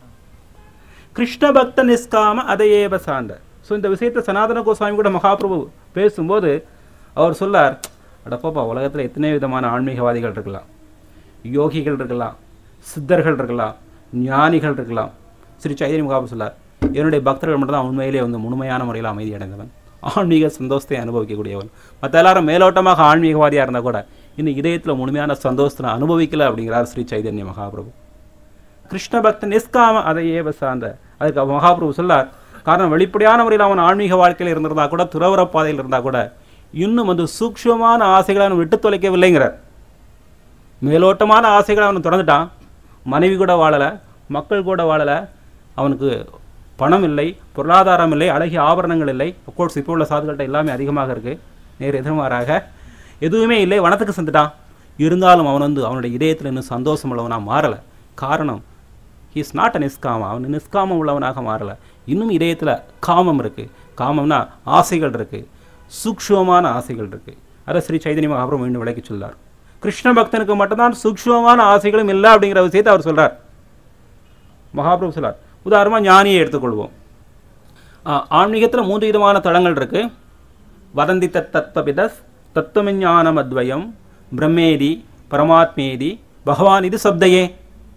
கிருஷ்ண பக்த நிஷ்காம அதையேவ சாந்த ஸோ இந்த விஷயத்தை சனாதன கோஸ்வாமி கூட மகாபிரபு பேசும்போது அவர் சொல்லார் அடப்பாப்பா உலகத்தில் எத்தனை விதமான ஆன்மீகவாதிகள் இருக்கலாம் யோகிகள் இருக்கலாம் சித்தர்கள் இருக்கலாம் ஞானிகள் இருக்கலாம் ஸ்ரீ சைதன்ய மகாபு சொல்லார் என்னுடைய பக்தர்கள் மட்டும்தான் உண்மையிலே வந்து முழுமையான முறையில் அமைதி அடைந்தவன் ஆன்மீக சந்தோஷத்தை அனுபவிக்கக்கூடியவன் மற்ற எல்லாரும் மேலோட்டமாக ஆன்மீகவாதியாக இருந்தால் கூட இன்னும் இதயத்தில் முழுமையான சந்தோஷத்தை அனுபவிக்கல அப்படிங்கிறார் ஸ்ரீ சைதன்ய மகாபிரபு கிருஷ்ண பக்த நிஷ்காம அதையே சார்ந்த அதுக்கு மகாபிரபு சொல்லார் காரணம் வெளிப்படையான முறையில் அவன் ஆன்மீக வாழ்க்கையில் இருந்திருந்தா கூட துறவர பாதையில் இருந்தா கூட இன்னும் வந்து சூக்ஷ்மமான ஆசைகளை அவன் விட்டு தொலைக்கவில்லைங்கிறார் மேலோட்டமான ஆசைகளை அவன் தொடர்ந்துட்டான் மனைவி கூட வாழலை மக்கள் கூட வாழலை அவனுக்கு பணம் இல்லை பொருளாதாரம் இல்லை அழகிய ஆபரணங்கள் இல்லை அப்கோர்ஸ் இப்போ உள்ள சாதுகள்கிட்ட எல்லாமே அதிகமாக இருக்குது நேர் எதிர்மாறாக எதுவுமே இல்லை வனத்துக்கு சென்றுட்டான் இருந்தாலும் அவன் வந்து அவனுடைய இதயத்தில் இன்னும் சந்தோஷம் உள்ளவனாக மாறலை காரணம் இஸ் நாட் அ நிஷ்காமம் அவன் நிஷ்காமம் உள்ளவனாக மாறலை இன்னும் இதயத்தில் காமம் இருக்குது காமம்னா ஆசைகள் இருக்குது சூக்ஷ்மமான ஆசைகள் இருக்குது அதை ஸ்ரீ சைதன்ய மகாபுரம் மீண்டும் விளக்கி சொல்லார் கிருஷ்ண பக்தனுக்கு மட்டும்தான் சூக்ஷ்மமான ஆசைகளும் இல்லை அப்படிங்கிற விஷயத்தை அவர் சொல்றார் மகாபிரபு சொல்லார் உதாரணமாக ஞானியை எடுத்துக்கொள்வோம் ஆன்மீகத்தில் மூன்று விதமான தளங்கள் இருக்கு வதந்தி தத் தத்வபிதஸ் தத்துவஞானம் அத்வயம் பிரம்மேதி பரமாத்மேதி பகவான் இது சப்தையே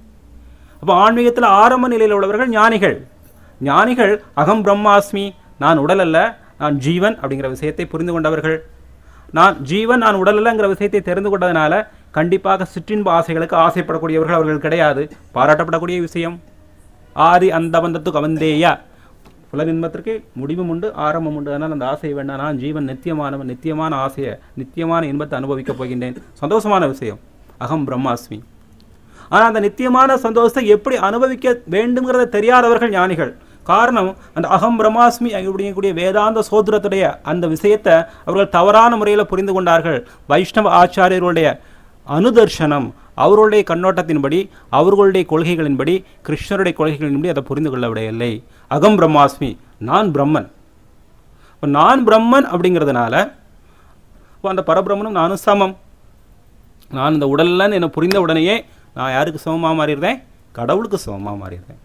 அப்போ ஆன்மீகத்தில் ஆரம்ப நிலையில் உள்ளவர்கள் ஞானிகள் ஞானிகள் அகம் பிரம்மாஸ்மி நான் உடல் அல்ல நான் ஜீவன் அப்படிங்கிற விஷயத்தை புரிந்து கொண்டவர்கள் நான் ஜீவன் நான் உடல் அல்லங்கிற விஷயத்தை தெரிந்து கொண்டதுனால கண்டிப்பாக சிற்றின்ப ஆசைகளுக்கு ஆசைப்படக்கூடியவர்கள் அவர்கள் கிடையாது பாராட்டப்படக்கூடிய விஷயம் ஆதி அந்த பந்தத்துக்கு அவந்தேயா புலனின்பத்திற்கு முடிவும் உண்டு ஆரம்பம் உண்டு அதனால் அந்த ஆசையை வேண்டாம் நான் ஜீவன் நித்தியமானவன் நித்தியமான ஆசையை நித்தியமான இன்பத்தை அனுபவிக்கப் போகின்றேன் சந்தோஷமான விஷயம் அகம் பிரம்மாஸ்மி ஆனால் அந்த நித்தியமான சந்தோஷத்தை எப்படி அனுபவிக்க வேண்டும்ங்கிறத தெரியாதவர்கள் ஞானிகள் காரணம் அந்த அகம் பிரம்மாஸ்மி அப்படிங்கக்கூடிய வேதாந்த சோதரத்துடைய அந்த விஷயத்தை அவர்கள் தவறான முறையில் புரிந்து கொண்டார்கள் வைஷ்ணவ ஆச்சாரியர்களுடைய அனுதர்ஷனம் அவர்களுடைய கண்ணோட்டத்தின்படி அவர்களுடைய கொள்கைகளின்படி கிருஷ்ணருடைய கொள்கைகளின்படி அதை புரிந்து கொள்ளவிடையில்லை அகம் பிரம்மாஸ்மி நான் பிரம்மன் இப்போ நான் பிரம்மன் அப்படிங்கிறதுனால இப்போ அந்த பரபிரம்மனும் நானும் சமம் நான் இந்த உடல்லன்னு என்னை புரிந்த உடனேயே நான் யாருக்கு சமமாக மாறிடுறேன் கடவுளுக்கு சமமாக மாறிடுறேன்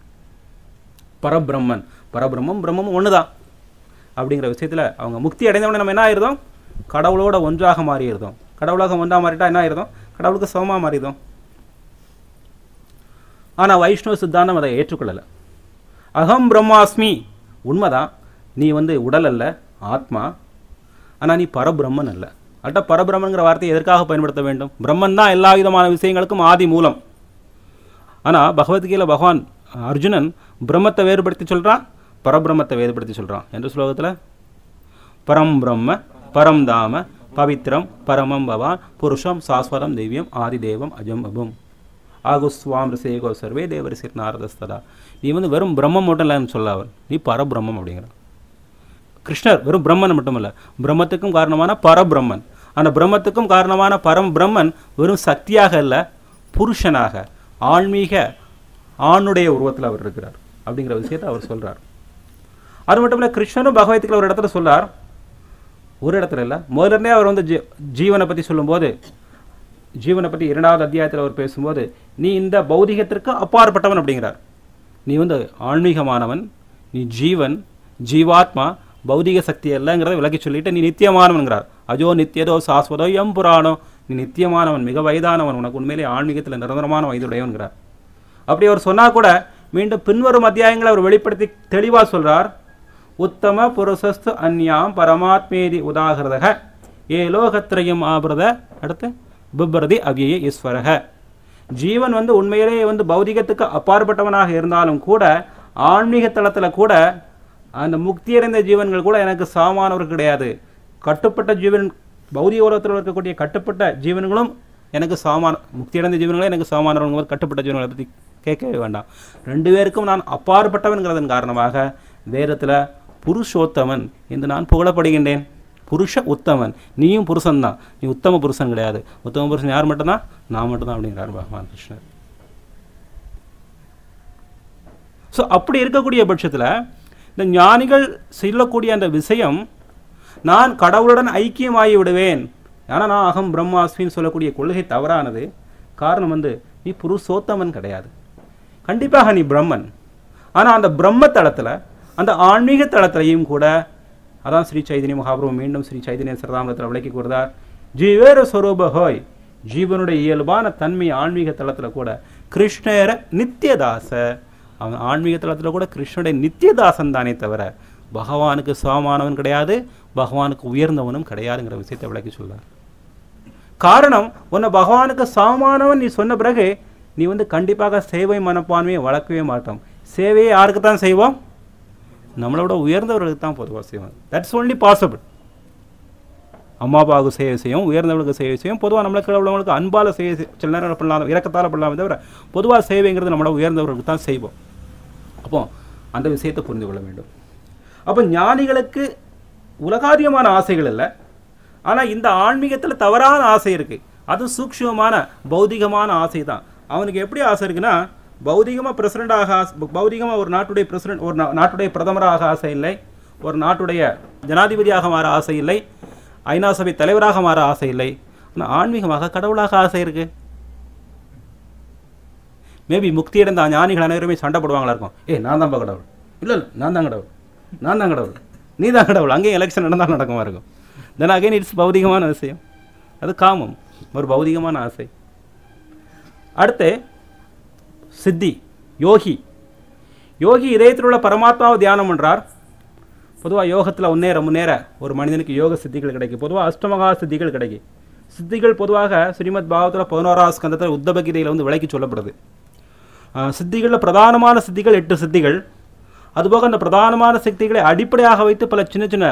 பரபிரம்மன் பரபிரம்மம் பிரம்மமும் ஒன்று தான் அப்படிங்கிற விஷயத்தில் அவங்க முக்தி அடைந்தவொடனே நம்ம என்ன ஆயிருந்தோம் கடவுளோட ஒன்றாக மாறியிருந்தோம் கடவுளாக ஒன்றாக மாறிட்டா என்ன ஆயிருந்தோம் கடவுளுக்கு சமமாக மாறிடும் ஆனால் வைஷ்ணவ சித்தாந்தம் அதை ஏற்றுக்கொள்ளலை அகம் பிரம்மாஸ்மி உண்மைதான் நீ வந்து உடல் அல்ல ஆத்மா ஆனால் நீ பரபிரம்மன் அல்ல அட்ட பரபிரம்மன்கிற வார்த்தையை எதற்காக பயன்படுத்த வேண்டும் பிரம்மன் தான் எல்லா விதமான விஷயங்களுக்கும் ஆதி மூலம் ஆனால் பகவத்கீதையில் பகவான் அர்ஜுனன் பிரம்மத்தை வேறுபடுத்தி சொல்கிறான் பரபிரம்மத்தை வேறுபடுத்தி சொல்கிறான் என்ற ஸ்லோகத்தில் பரம் பிரம்ம பரம் தாம பவித்ரம் பரமம் பவான் புருஷம் சாஸ்வதம் தெய்வியம் ஆதிதேவம் அஜம் அபும் ஆகுஸ்வாம் ரிசேகோ சர்வே தேவரிசிர் நாரதஸ்ததா நீ வந்து வெறும் பிரம்மம் மட்டும் இல்லைன்னு சொல்ல அவர் நீ பரபிரம்மம் அப்படிங்கிறான் கிருஷ்ணர் வெறும் பிரம்மன் மட்டுமல்ல பிரம்மத்துக்கும் காரணமான பரபிரம்மன் அந்த பிரம்மத்துக்கும் காரணமான பரம் பிரம்மன் வெறும் சக்தியாக அல்ல புருஷனாக ஆன்மீக ஆணுடைய உருவத்தில் அவர் இருக்கிறார் அப்படிங்கிற விஷயத்தை அவர் சொல்றார் அது மட்டும் இல்லை கிருஷ்ணரும் பகவத்கீதையில் ஒரு இடத்துல சொல்லார் ஒரு இடத்துல இல்லை முதல்ல இருந்தே அவர் வந்து ஜீ ஜீவனை பற்றி சொல்லும்போது ஜீவனை பற்றி இரண்டாவது அத்தியாயத்தில் அவர் பேசும்போது நீ இந்த பௌதிகத்திற்கு அப்பாற்பட்டவன் அப்படிங்கிறார் நீ வந்து ஆன்மீகமானவன் நீ ஜீவன் ஜீவாத்மா பௌதிக சக்தி அல்லங்கிறத விளக்கி சொல்லிட்டு நீ நித்தியமானவன்கிறார் அஜோ நித்தியதோ சாஸ்வதோ எம் புராணோ நீ நித்தியமானவன் மிக வயதானவன் உனக்கு உண்மையிலே ஆன்மீகத்தில் நிரந்தரமான வயதுடையவன்கிறார் அப்படி அவர் சொன்னா கூட மீண்டும் பின்வரும் அத்தியாயங்களை அவர் வெளிப்படுத்தி தெளிவாக சொல்றார் உத்தம புருஷஸ்து அந்யாம் பரமாத்மேதி உதாகிருதக ஏ லோகத்திரயம் ஆபிரத அடுத்து பிப்ரதி அவ்யய ஈஸ்வரக ஜீவன் வந்து உண்மையிலேயே வந்து பௌதிகத்துக்கு அப்பாற்பட்டவனாக இருந்தாலும் கூட ஆன்மீக தளத்தில் கூட அந்த முக்தியடைந்த ஜீவன்கள் கூட எனக்கு சாமானவர் கிடையாது கட்டுப்பட்ட ஜீவன் பௌதிக உலகத்தில் இருக்கக்கூடிய கட்டுப்பட்ட ஜீவன்களும் எனக்கு சாமான முக்தியடைந்த ஜீவன்களும் எனக்கு சாமானவர்கள் கட்டுப்பட்ட ஜீவன்களை பற்றி கேட்கவே வேண்டாம் ரெண்டு பேருக்கும் நான் அப்பாற்பட்டவன்கிறதன் காரணமாக வேதத்தில் புருஷோத்தமன் என்று நான் புகழப்படுகின்றேன் புருஷ உத்தமன் நீயும் புருஷன் தான் நீ உத்தம புருஷன் கிடையாது உத்தம புருஷன் யார் மட்டும்தான் நான் மட்டும்தான் அப்படிங்கிறார் பகவான் கிருஷ்ணர் ஸோ அப்படி இருக்கக்கூடிய பட்சத்தில் இந்த ஞானிகள் சொல்லக்கூடிய அந்த விஷயம் நான் கடவுளுடன் ஐக்கியமாகி விடுவேன் ஆனால் நான் அகம் பிரம்மாஸ்மின்னு சொல்லக்கூடிய கொள்கை தவறானது காரணம் வந்து நீ புருஷோத்தமன் கிடையாது கண்டிப்பாக நீ பிரம்மன் ஆனால் அந்த பிரம்ம தளத்தில் அந்த ஆன்மீக தளத்திலையும் கூட அதான் ஸ்ரீ சைதன்ய மகாபிரபு மீண்டும் ஸ்ரீ சைதன்ய சரதாமத்தில் விளக்கி கூறுதார் ஜீவேர ஸ்வரூப ஹோய் ஜீவனுடைய இயல்பான தன்மை ஆன்மீக தளத்தில் கூட கிருஷ்ணர நித்தியதாச அவன் ஆன்மீக தளத்தில் கூட கிருஷ்ணனுடைய நித்தியதாசன் தானே தவிர பகவானுக்கு சமமானவன் கிடையாது பகவானுக்கு உயர்ந்தவனும் கிடையாதுங்கிற விஷயத்தை விளக்கி சொல்றார் காரணம் உன்னை பகவானுக்கு சமமானவன் நீ சொன்ன பிறகு நீ வந்து கண்டிப்பாக சேவை மனப்பான்மையை வளர்க்கவே மாட்டோம் சேவையை யாருக்கு தான் செய்வோம் நம்மளோட உயர்ந்தவர்களுக்கு தான் பொதுவாக செய்வோம் தட்ஸ் ஒன்லி பாசிபிள் அம்மா அப்பாவுக்கு சேவை செய்யும் உயர்ந்தவர்களுக்கு சேவை செய்யும் பொதுவாக நம்மளுக்கு உள்ளவங்களுக்கு அன்பால் சேவை செய்- சில நேரம் பண்ணலாம் இறக்கத்தால் பண்ணலாமே தவிர பொதுவாக சேவைங்கிறது நம்மளோட உயர்ந்தவர்களுக்கு தான் செய்வோம் அப்போ அந்த விஷயத்தை புரிந்து கொள்ள வேண்டும் அப்போ ஞானிகளுக்கு உலகாரியமான ஆசைகள் இல்லை ஆனால் இந்த ஆன்மீகத்தில் தவறான ஆசை இருக்கு அது சூக்ஷ்மமான பௌதிகமான ஆசை தான் அவனுக்கு எப்படி ஆசை இருக்குன்னா பௌதிகமாக பிரசிடண்டாக ஆசை பௌதிகமாக ஒரு நாட்டுடைய பிரசிடண்ட் ஒரு நா- நாட்டுடைய பிரதமராக ஆசை இல்லை ஒரு நாட்டுடைய ஜனாதிபதியாக மாற ஆசை இல்லை ஐநா சபை தலைவராக மாற ஆசை இல்லை ஆனால் ஆன்மீகமாக கடவுளாக ஆசை இருக்கு மேபி முக்தி அடைந்த ஞானிகள் அனைவருமே சண்டை போடுவாங்களா இருக்கும் ஏ நான் தான்ப்பா கடவுள் இல்லை இல்லை நான் தான் கடவுள் நான் தான் கடவுள் நீ தான் கடவுள் அங்கேயும் எலெக்ஷன் நடந்தால் நடக்குமா இருக்கும் தென் அகைன் இட்ஸ் பௌதிகமான விஷயம் அது காமம் ஒரு பௌதிகமான ஆசை அடுத்து சித்தி யோகி யோகி இதயத்தில் உள்ள பரமாத்மாவை தியானம் பண்றார் பொதுவாக யோகத்தில் முன்னேற முன்னேற ஒரு மனிதனுக்கு யோக சித்திகள் கிடைக்கும் பொதுவாக அஷ்டமகா சித்திகள் கிடைக்கும் சித்திகள் பொதுவாக ஸ்ரீமத் பாகவத்தில் பதினோராவது ஸ்கந்தத்தில் உத்தபகீதையில் வந்து விளக்கி சொல்லப்படுது ஆஹ் சித்திகளில் பிரதானமான சித்திகள் எட்டு சித்திகள் அதுபோக அந்த பிரதானமான சக்திகளை அடிப்படையாக வைத்து பல சின்ன சின்ன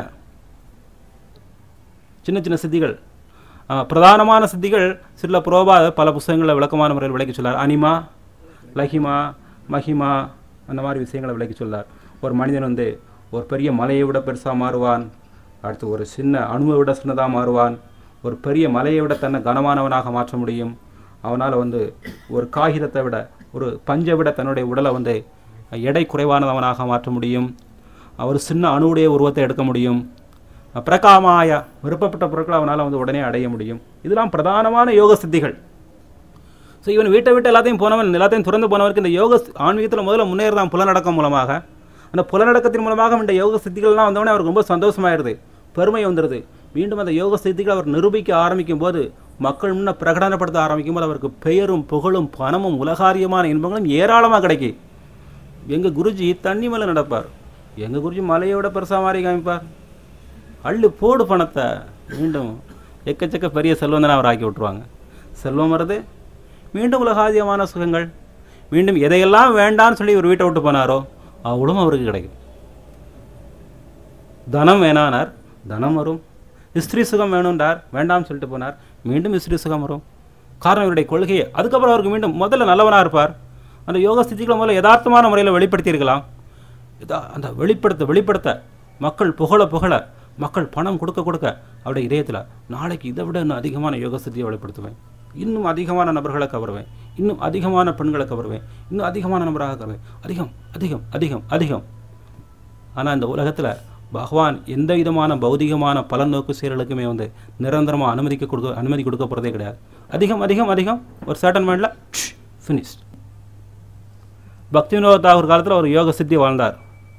சின்ன சின்ன சித்திகள் ஆஹ் பிரதானமான சித்திகள் சில புரோபாத பல புஸ்தகங்களில் விளக்கமான முறையில் விளக்கி சொல்லார் அனிமா லஹிமா மஹிமா அந்த மாதிரி விஷயங்களை விளக்கி சொல்லார் ஒரு மனிதன் வந்து ஒரு பெரிய மலையை விட பெருசாக மாறுவான் அடுத்து ஒரு சின்ன அணுவை விட சின்னதாக மாறுவான் ஒரு பெரிய மலையை விட தன்னை கனமானவனாக மாற்ற முடியும் அவனால் வந்து ஒரு காகிதத்தை விட ஒரு பஞ்சை விட தன்னுடைய உடலை வந்து எடை குறைவானவனாக மாற்ற முடியும் ஒரு சின்ன அணுவுடைய உருவத்தை எடுக்க முடியும் பிரகாமாய விருப்பப்பட்ட பொருட்களை அவனால் வந்து உடனே அடைய முடியும் இதெல்லாம் பிரதானமான யோக சித்திகள் ஸோ இவன் வீட்டை விட்டு எல்லாத்தையும் போனவன் எல்லாத்தையும் துறந்து போனவருக்கு இந்த யோக ஆன்மீகத்தில் முதல்ல முன்னேறதான் புலநடக்கம் மூலமாக அந்த புலநடக்கத்தின் மூலமாக இந்த யோக சித்திகள்லாம் வந்தவொடனே அவருக்கு ரொம்ப சந்தோஷமாயிருது பெருமை வந்துடுது மீண்டும் அந்த யோக சித்திகளை அவர் நிரூபிக்க ஆரம்பிக்கும் போது மக்கள் முன்ன பிரகடனப்படுத்த ஆரம்பிக்கும் போது அவருக்கு பெயரும் புகழும் பணமும் உலகாரியமான இன்பங்களும் ஏராளமாக கிடைக்கும் எங்கள் குருஜி தண்ணி மேலே நடப்பார் எங்கள் குருஜி மலையோட பெருசாக மாறி காமிப்பார் அள்ளு போடு பணத்தை மீண்டும் எக்கச்சக்க பெரிய செல்வந்தனை அவர் ஆக்கி விட்டுருவாங்க செல்வம் வருது மீண்டும் உலகாதியமான சுகங்கள் மீண்டும் எதையெல்லாம் வேண்டான்னு சொல்லி ஒரு வீட்டை விட்டு போனாரோ அவ்வளவும் அவருக்கு கிடைக்கும் தனம் வேணானார் தனம் வரும் ஸ்திரீ சுகம் வேணும்ன்றார் வேண்டாம்னு சொல்லிட்டு போனார் மீண்டும் ஸ்திரீ சுகம் வரும் காரணம் இவருடைய கொள்கையை அதுக்கப்புறம் அவருக்கு மீண்டும் முதல்ல நல்லவனாக இருப்பார் அந்த யோக ஸ்திதிகளை முதல்ல யதார்த்தமான முறையில் வெளிப்படுத்தியிருக்கலாம் இதா அந்த வெளிப்படுத்த வெளிப்படுத்த மக்கள் புகழ புகழ மக்கள் பணம் கொடுக்க கொடுக்க அவருடைய இதயத்தில் நாளைக்கு இதை விட இன்னும் அதிகமான யோக ஸ்திதியை வெளிப்படுத்துவேன் இன்னும் அதிகமான நபர்களை கவருவேன் இன்னும் அதிகமான பெண்களை கவருவேன் இன்னும் அதிகமான நபராக கவருவேன் அதிகம் அதிகம் அதிகம் அதிகம் ஆனால் இந்த உலகத்தில் பகவான் எந்த விதமான பௌதிகமான பலநோக்கு செயல்களுக்குமே வந்து நிரந்தரமாக அனுமதிக்க கொடுக்க அனுமதி கொடுக்க போகிறதே கிடையாது அதிகம் அதிகம் அதிகம் ஒரு சர்டன் மைண்டில் ஃபினிஷ் பக்தி வினோத் தாகூர் காலத்தில் ஒரு யோக சித்தி வாழ்ந்தார்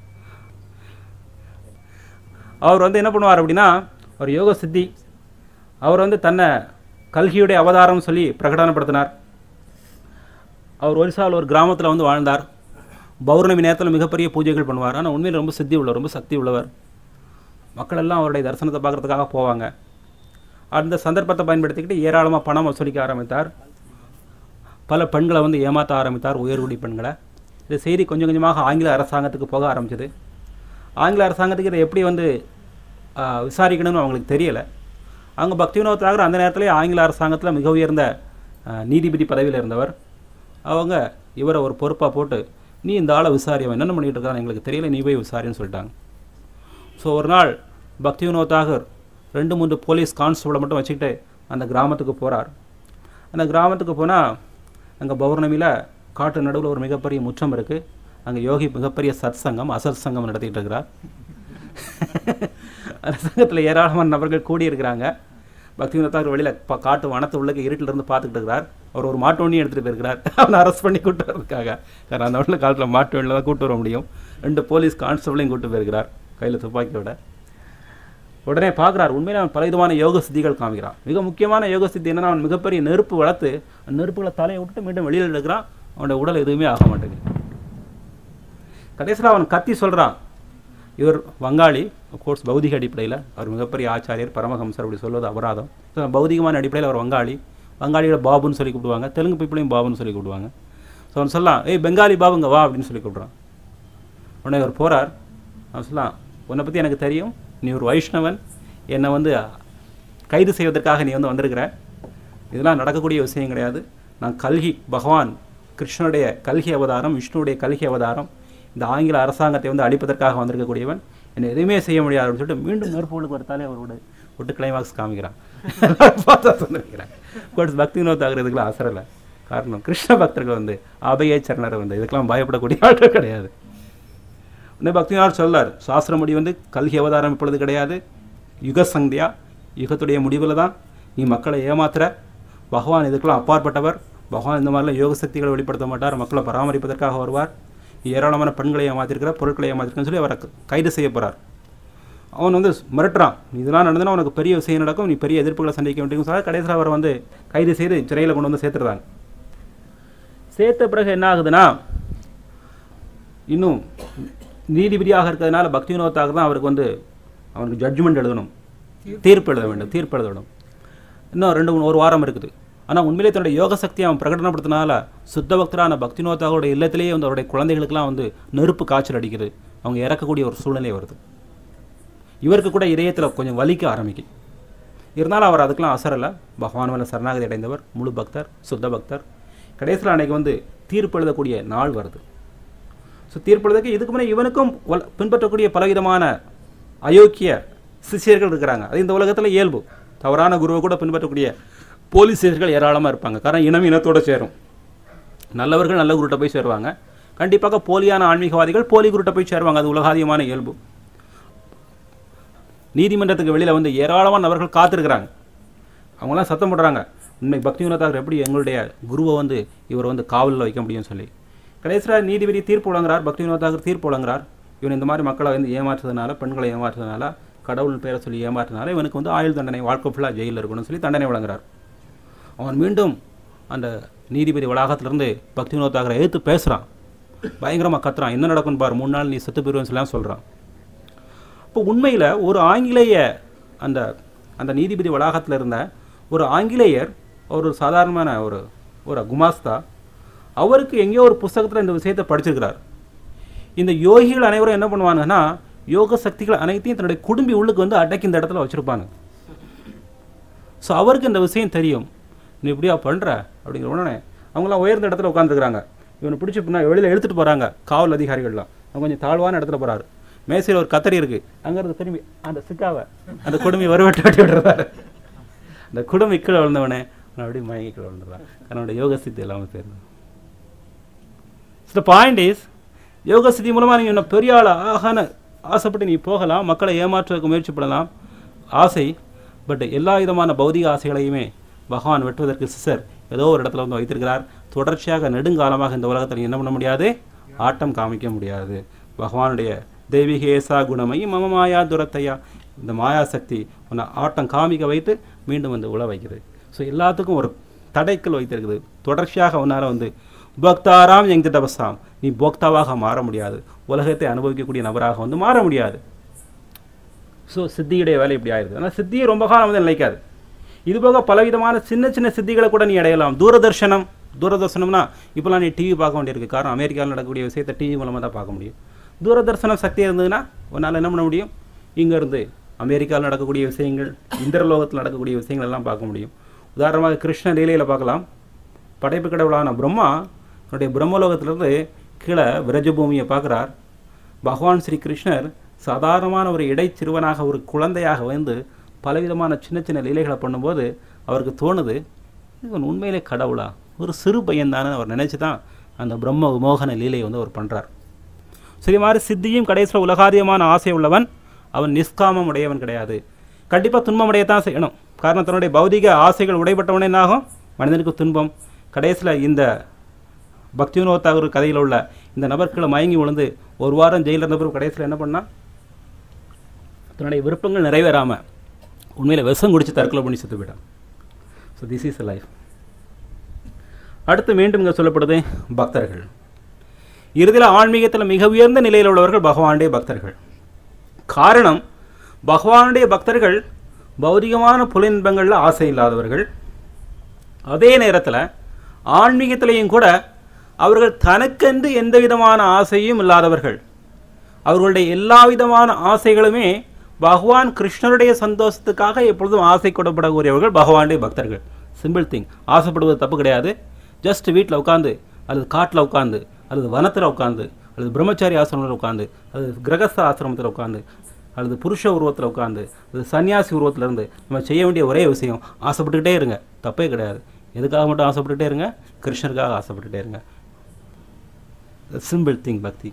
அவர் வந்து என்ன பண்ணுவார் அப்படின்னா ஒரு யோக சித்தி அவர் வந்து தன்னை கல்கியுடைய அவதாரம் சொல்லி பிரகடனப்படுத்தினார் அவர் ஒரிசாவில் ஒரு கிராமத்தில் வந்து வாழ்ந்தார் பௌர்ணமி நேரத்தில் மிகப்பெரிய பூஜைகள் பண்ணுவார் ஆனால் உண்மையில் ரொம்ப சித்தி உள்ளவர் ரொம்ப சக்தி உள்ளவர் மக்கள் எல்லாம் அவருடைய தரிசனத்தை பார்க்கறதுக்காக போவாங்க அந்த சந்தர்ப்பத்தை பயன்படுத்திக்கிட்டு ஏராளமாக பணம் வசூலிக்க ஆரம்பித்தார் பல பெண்களை வந்து ஏமாற்ற ஆரம்பித்தார் உயர்குடி பெண்களை இந்த செய்தி கொஞ்சம் கொஞ்சமாக ஆங்கில அரசாங்கத்துக்கு போக ஆரம்பிச்சது ஆங்கில அரசாங்கத்துக்கு இதை எப்படி வந்து ஆ, விசாரிக்கணும்னு அவங்களுக்கு தெரியலை அவங்க பக்தி வினோத் தாகூர் அந்த நேரத்திலே ஆங்கில அரசாங்கத்தில் மிக உயர்ந்த ஆ, நீதிபதி பதவியில் இருந்தவர் அவங்க இவரை ஒரு பொறுப்பாக போட்டு நீ இந்த ஆளை விசாரி அவன் என்னென்ன பண்ணிட்டு இருக்கான்னு எங்களுக்கு தெரியல நீ போய் விசாரின்னு சொல்லிட்டாங்க ஸோ ஒரு நாள் பக்தி வினோத் தாகூர் ரெண்டு மூன்று போலீஸ் கான்ஸ்டபிளை மட்டும் வச்சுக்கிட்டு அந்த கிராமத்துக்கு போகிறார் அந்த கிராமத்துக்கு போனால் அங்கே பௌர்ணமியில் காட்டு நடுவில் ஒரு மிகப்பெரிய முற்றம் இருக்குது அங்கே யோகி மிகப்பெரிய சத் சங்கம் அசத் சங்கம் நடத்திட்டு இருக்கிறார் அந்த சங்கத்தில் ஏராளமான நபர்கள் கூடியிருக்கிறாங்க பக்தி வினோத்தார் வெளியில் பா காட்டு வனத்து உள்ளக்கு இருட்டில் இருந்து பார்த்துக்கிட்டு இருக்கிறார் அவர் ஒரு மாட்டு வண்டியும் எடுத்துகிட்டு போயிருக்கிறார் அவனை அரெஸ்ட் பண்ணி கூட்டு வரதுக்காக காரணம் அந்த உள்ள காலத்தில் மாட்டு வண்டியில் தான் கூட்டு வர முடியும் ரெண்டு போலீஸ் கான்ஸ்டபிளையும் கூட்டு போயிருக்கிறார் கையில் துப்பாக்கியோட உடனே பார்க்குறார் உண்மையில அவன் பலவிதமான யோக சித்திகள் காமிக்கிறான் மிக முக்கியமான யோக சித்தி என்னன்னா அவன் மிகப்பெரிய நெருப்பு வளர்த்து அந்த நெருப்புகளை தலையை விட்டுட்டு மீண்டும் வெளியில் எடுக்கிறான் அவனோட உடல் எதுவுமே ஆக மாட்டேங்குது கடைசியில் அவன் கத்தி சொல்கிறான் இவர் வங்காளி கோர்ஸ் பௌதிக அடிப்படையில் அவர் மிகப்பெரிய ஆச்சாரியர் பரமஹம்சர் அப்படி சொல்வது அபராதம் So, பௌதிகமான அடிப்படையில் அவர் வங்காளி வங்காளியோட பாபுன்னு சொல்லி கூப்பிடுவாங்க தெலுங்கு பீப்பிளையும் பாபுன்னு சொல்லி கூப்பிடுவாங்க ஸோ அவன் சொல்லலாம் ஏய் பெங்காலி பாபுங்க வா அப்படின்னு சொல்லி கூப்பிட்றான் உடனே அவர் போகிறார் அவன் சொல்லலாம் உன்னை பற்றி எனக்கு தெரியும் நீ ஒரு வைஷ்ணவன் என்னை வந்து கைது செய்வதற்காக நீ வந்து வந்திருக்கிற இதெல்லாம் நடக்கக்கூடிய விஷயம் கிடையாது நான் கல்கி பகவான் கிருஷ்ணனுடைய கல்கி அவதாரம் விஷ்ணுவுடைய கல்கி அவதாரம் இந்த ஆங்கில அரசாங்கத்தை வந்து அழிப்பதற்காக வந்திருக்கக்கூடியவன் என்னை எதுவுமே செய்ய முடியாது அப்படின்னு சொல்லிட்டு மீண்டும் நெருப்புகளுக்கு வரத்தாலே அவரோட விட்டு கிளைமாக்ஸ் காமிக்கிறான் பார்த்தா சொன்னிருக்கிறேன் கோட்ஸ் பக்தி வினோத் ஆகிறதுக்குலாம் அசரலை காரணம் கிருஷ்ண பக்தர்கள் வந்து அபய சரணரை வந்து இதுக்கெல்லாம் பயப்படக்கூடிய ஆட்கள் கிடையாது உடனே பக்திநாத் சொல்லார் சாஸ்திரமொழி வந்து கல்கி அவதாரம் இப்பொழுது கிடையாது யுக சந்தியா யுகத்துடைய முடிவில் தான் நீ மக்களை ஏமாத்துற பகவான் இதுக்கெல்லாம் அப்பாற்பட்டவர் பகவான் இந்த மாதிரிலாம் யோக சக்திகளை வெளிப்படுத்த மாட்டார் மக்களை பராமரிப்பதற்காக வருவார் நீ ஏராளமான பெண்களை ஏமாத்திருக்கிற பொருட்களை ஏமாத்திருக்கன்னு சொல்லி அவரை கைது செய்ய போகிறார் அவன் வந்து மிரட்டுறான் இதெல்லாம் நடந்ததுன்னா உனக்கு பெரிய விஷயம் நடக்கும் நீ பெரிய எதிர்ப்புகளை சந்திக்க வேண்டியும் சொல்ல கடைசியில் அவரை வந்து கைது செய்து சிறையில் கொண்டு வந்து சேர்த்துடுறாங்க சேர்த்த பிறகு என்ன ஆகுதுன்னா இன்னும் நீதிபதியாக இருக்கிறதுனால பக்தி வினோத்தாக தான் அவருக்கு வந்து அவனுக்கு ஜட்ஜ்மெண்ட் எழுதணும் தீர்ப்பு எழுத வேண்டும் தீர்ப்பு எழுதணும் இன்னும் ரெண்டு மூணு ஒரு வாரம் இருக்குது ஆனால் உண்மையிலே தன்னுடைய யோக சக்தியை அவன் பிரகடனப்படுத்தினால சுத்த பக்தரான பக்தி வினோத்தாவோட இல்லத்திலேயே வந்து அவருடைய குழந்தைகளுக்கெல்லாம் வந்து நெருப்பு காய்ச்சல் அடிக்குது அவங்க இறக்கக்கூடிய ஒரு சூழ்நிலை வருது இவருக்கு கூட இதயத்தில் கொஞ்சம் வலிக்க ஆரம்பிக்கும் இருந்தாலும் அவர் அதுக்கெல்லாம் அசரலை பகவான் மேலே சரணாகதி அடைந்தவர் முழு பக்தர் சுத்த பக்தர் கடைசியில் அன்னைக்கு வந்து தீர்ப்பு எழுதக்கூடிய நாள் வருது ஸோ தீர்ப்பு எழுதக்கு இதுக்கு முன்னே இவனுக்கும் வல- பின்பற்றக்கூடிய பலவிதமான அயோக்கிய சிஷ்யர்கள் இருக்கிறாங்க அது இந்த உலகத்தில் இயல்பு தவறான குருவை கூட பின்பற்றக்கூடிய போலீஸ் சிஷ்யர்கள் ஏராளமாக இருப்பாங்க காரணம் இனம் இனத்தோட சேரும் நல்லவர்கள் நல்ல குருட்ட போய் சேருவாங்க கண்டிப்பாக போலியான ஆன்மீகவாதிகள் போலி குருட்ட போய் சேருவாங்க அது உலகாதியமான இயல்பு நீதிமன்றத்துக்கு வெளியில் வந்து ஏராளமான நபர்கள் காத்திருக்கிறாங்க அவங்களாம் சத்தம் போடுறாங்க உண்மை பக்தி வினோதாகர் எப்படி எங்களுடைய குருவை வந்து இவர் வந்து காவலில் வைக்க முடியும்னு சொல்லி கடைசியில் நீதிபதி தீர்ப்பு வழங்குறார் பக்தி வினோதாகர் தீர்ப்பு வழங்குறார் இவன் இந்த மாதிரி மக்களை வந்து ஏமாற்றுறதுனால பெண்களை ஏமாற்றுறதுனால கடவுள் பேரை சொல்லி ஏமாற்றுறதுனால இவனுக்கு வந்து ஆயுள் தண்டனை வாழ்க்கை ஃபுல்லாக ஜெயிலில் இருக்கணும்னு சொல்லி தண்டனை வழங்குறார் அவன் மீண்டும் அந்த நீதிபதி வளாகத்திலிருந்து பக்தி வினோதாகரை எதிர்த்து பேசுகிறான் பயங்கரமாக கத்துறான் என்ன நடக்கும்னு பாரு மூணு நாள் நீ செத்து போயிடுவேன்னு சொல்லலாம் சொல்கிறான் இப்போ உண்மையில் ஒரு ஆங்கிலேய அந்த அந்த நீதிபதி வளாகத்தில் இருந்த ஒரு ஆங்கிலேயர் ஒரு சாதாரணமான ஒரு ஒரு குமாஸ்தா அவருக்கு எங்கேயோ ஒரு புஸ்தகத்தில் இந்த விஷயத்தை படிச்சிருக்கிறார் இந்த யோகிகள் அனைவரும் என்ன பண்ணுவாங்கன்னா யோக சக்திகள் அனைத்தையும் தன்னுடைய குடும்பி உள்ளுக்கு வந்து அடக்கி இந்த இடத்துல வச்சுருப்பாங்க ஸோ அவருக்கு இந்த விஷயம் தெரியும் நீ இப்படியா பண்ணுற அப்படிங்கிற உடனே அவங்களாம் உயர்ந்த இடத்துல உட்காந்துருக்குறாங்க இவனை பிடிச்சி பின்னா வெளியில் எடுத்துகிட்டு போகிறாங்க காவல் அதிகாரிகள்லாம் அவன் கொஞ்சம் தாழ்வான இடத்துல போகிறாரு மேசையில் ஒரு கத்தரி இருக்குது அங்கேருந்து திரும்பி அந்த சிக்காவை அந்த குடும்பி வருவட்டு வெட்டி விடுறாரு அந்த குடும்பி கீழே விழுந்தவனே அவன் அப்படியே மயங்கி கீழே விழுந்துறான் அவனோட யோக சித்தி எல்லாமே சேர்ந்து த பாயிண்ட் இஸ் யோக சித்தி மூலமாக நீங்கள் இன்னும் பெரிய ஆள் ஆகான ஆசைப்பட்டு நீ போகலாம் மக்களை ஏமாற்றுவதற்கு முயற்சி பண்ணலாம் ஆசை பட் எல்லா விதமான பௌதிக ஆசைகளையுமே பகவான் வெட்டுவதற்கு சிசர் ஏதோ ஒரு இடத்துல வந்து வைத்திருக்கிறார் தொடர்ச்சியாக நெடுங்காலமாக இந்த உலகத்தில் நீ என்ன பண்ண முடியாது ஆட்டம் காமிக்க முடியாது பகவானுடைய தெய்வீகேசா குணமயி மம மாயா துரத்தையா இந்த மாயா சக்தி உன்னை ஆட்டம் காமிக்க வைத்து மீண்டும் வந்து உழ வைக்குது ஸோ எல்லாத்துக்கும் ஒரு தடைக்கல் வைத்திருக்குது தொடர்ச்சியாக உன்னால் வந்து போக்தாராம் எங்க தபசாம் நீ போக்தாவாக மாற முடியாது உலகத்தை அனுபவிக்கக்கூடிய நபராக வந்து மாற முடியாது ஸோ சித்தியுடைய வேலை இப்படி ஆயிருது ஆனால் சித்தியை ரொம்ப காலம் வந்து நிலைக்காது இது போக பலவிதமான சின்ன சின்ன சித்திகளை கூட நீ அடையலாம் தூரதர்ஷனம் தூரதர்ஷனம்னா இப்போலாம் நீ டிவி பார்க்க வேண்டியிருக்கு காரணம் அமெரிக்காவில் நடக்கக்கூடிய விஷயத்தை டிவி மூலமாக தான் பார்க்க முடியும் தூரதர்ஷனம் சக்தி இருந்ததுன்னா உன்னால் என்ன பண்ண முடியும் இங்கேருந்து அமெரிக்காவில் நடக்கக்கூடிய விஷயங்கள் இந்திரலோகத்தில் நடக்கக்கூடிய விஷயங்கள் எல்லாம் பார்க்க முடியும் உதாரணமாக கிருஷ்ண லீலையில் பார்க்கலாம் படைப்பு கடவுளான பிரம்மா தன்னுடைய பிரம்மலோகத்திலிருந்து கீழே விரஜபூமியை பார்க்குறார் பகவான் ஸ்ரீ கிருஷ்ணர் சாதாரணமான ஒரு இடைச்சிறுவனாக ஒரு குழந்தையாக வந்து பலவிதமான சின்ன சின்ன லீலைகளை பண்ணும்போது அவருக்கு தோணுது இவன் உண்மையிலே கடவுளா ஒரு சிறு பையன் தானே அவர் நினச்சி தான் அந்த பிரம்ம விமோகன லீலையை வந்து அவர் பண்ணுறார் சரி மாதிரி சித்தியும் கடைசியில் உலகாதியமான ஆசை உள்ளவன் அவன் நிஷ்காமம் உடையவன் கிடையாது கண்டிப்பாக துன்பம் அடையத்தான் செய்யணும் காரணம் தன்னுடைய பௌதிக ஆசைகள் உடைபட்டவனே என்னாகும் மனிதனுக்கு துன்பம் கடைசியில் இந்த பக்தி வினோத் தாகூர் கதையில் உள்ள இந்த நபர்களை மயங்கி விழுந்து ஒரு வாரம் ஜெயிலில் இருந்த பிறகு கடைசியில் என்ன பண்ணா தன்னுடைய விருப்பங்கள் நிறைவேறாமல் உண்மையில் விஷம் குடிச்சு தற்கொலை பண்ணி செத்து போயிட்டான் ஸோ திஸ் இஸ் லைஃப் அடுத்து மீண்டும் இங்கே சொல்லப்படுது பக்தர்கள் இறுதியில் ஆன்மீகத்தில் மிக உயர்ந்த நிலையில் உள்ளவர்கள் பகவானுடைய பக்தர்கள் காரணம் பகவானுடைய பக்தர்கள் பௌதிகமான புலின்பங்களில் ஆசை இல்லாதவர்கள் அதே நேரத்தில் ஆன்மீகத்திலையும் கூட அவர்கள் தனக்கென்று எந்த விதமான ஆசையும் இல்லாதவர்கள் அவர்களுடைய எல்லா விதமான ஆசைகளுமே பகவான் கிருஷ்ணருடைய சந்தோஷத்துக்காக எப்பொழுதும் ஆசை கொடுப்படக்கூடியவர்கள் பகவானுடைய பக்தர்கள் சிம்பிள் திங் ஆசைப்படுவது தப்பு கிடையாது ஜஸ்ட் வீட்டில் உட்காந்து அல்லது காட்டில் உட்காந்து அல்லது வனத்தில் உட்காந்து அல்லது பிரம்மச்சாரி ஆசிரமத்தில் உட்காந்து அல்லது கிரகஸ்த ஆசிரமத்தில் உட்காந்து அல்லது புருஷ உருவத்தில் உட்காந்து அல்லது சன்னியாசி உருவத்தில் இருந்து நம்ம செய்ய வேண்டிய ஒரே விஷயம் ஆசைப்பட்டுக்கிட்டே இருங்க தப்பே கிடையாது எதுக்காக மட்டும் ஆசைப்பட்டுட்டே இருங்க கிருஷ்ணருக்காக ஆசைப்பட்டுட்டே இருங்க சிம்பிள் திங் பக்தி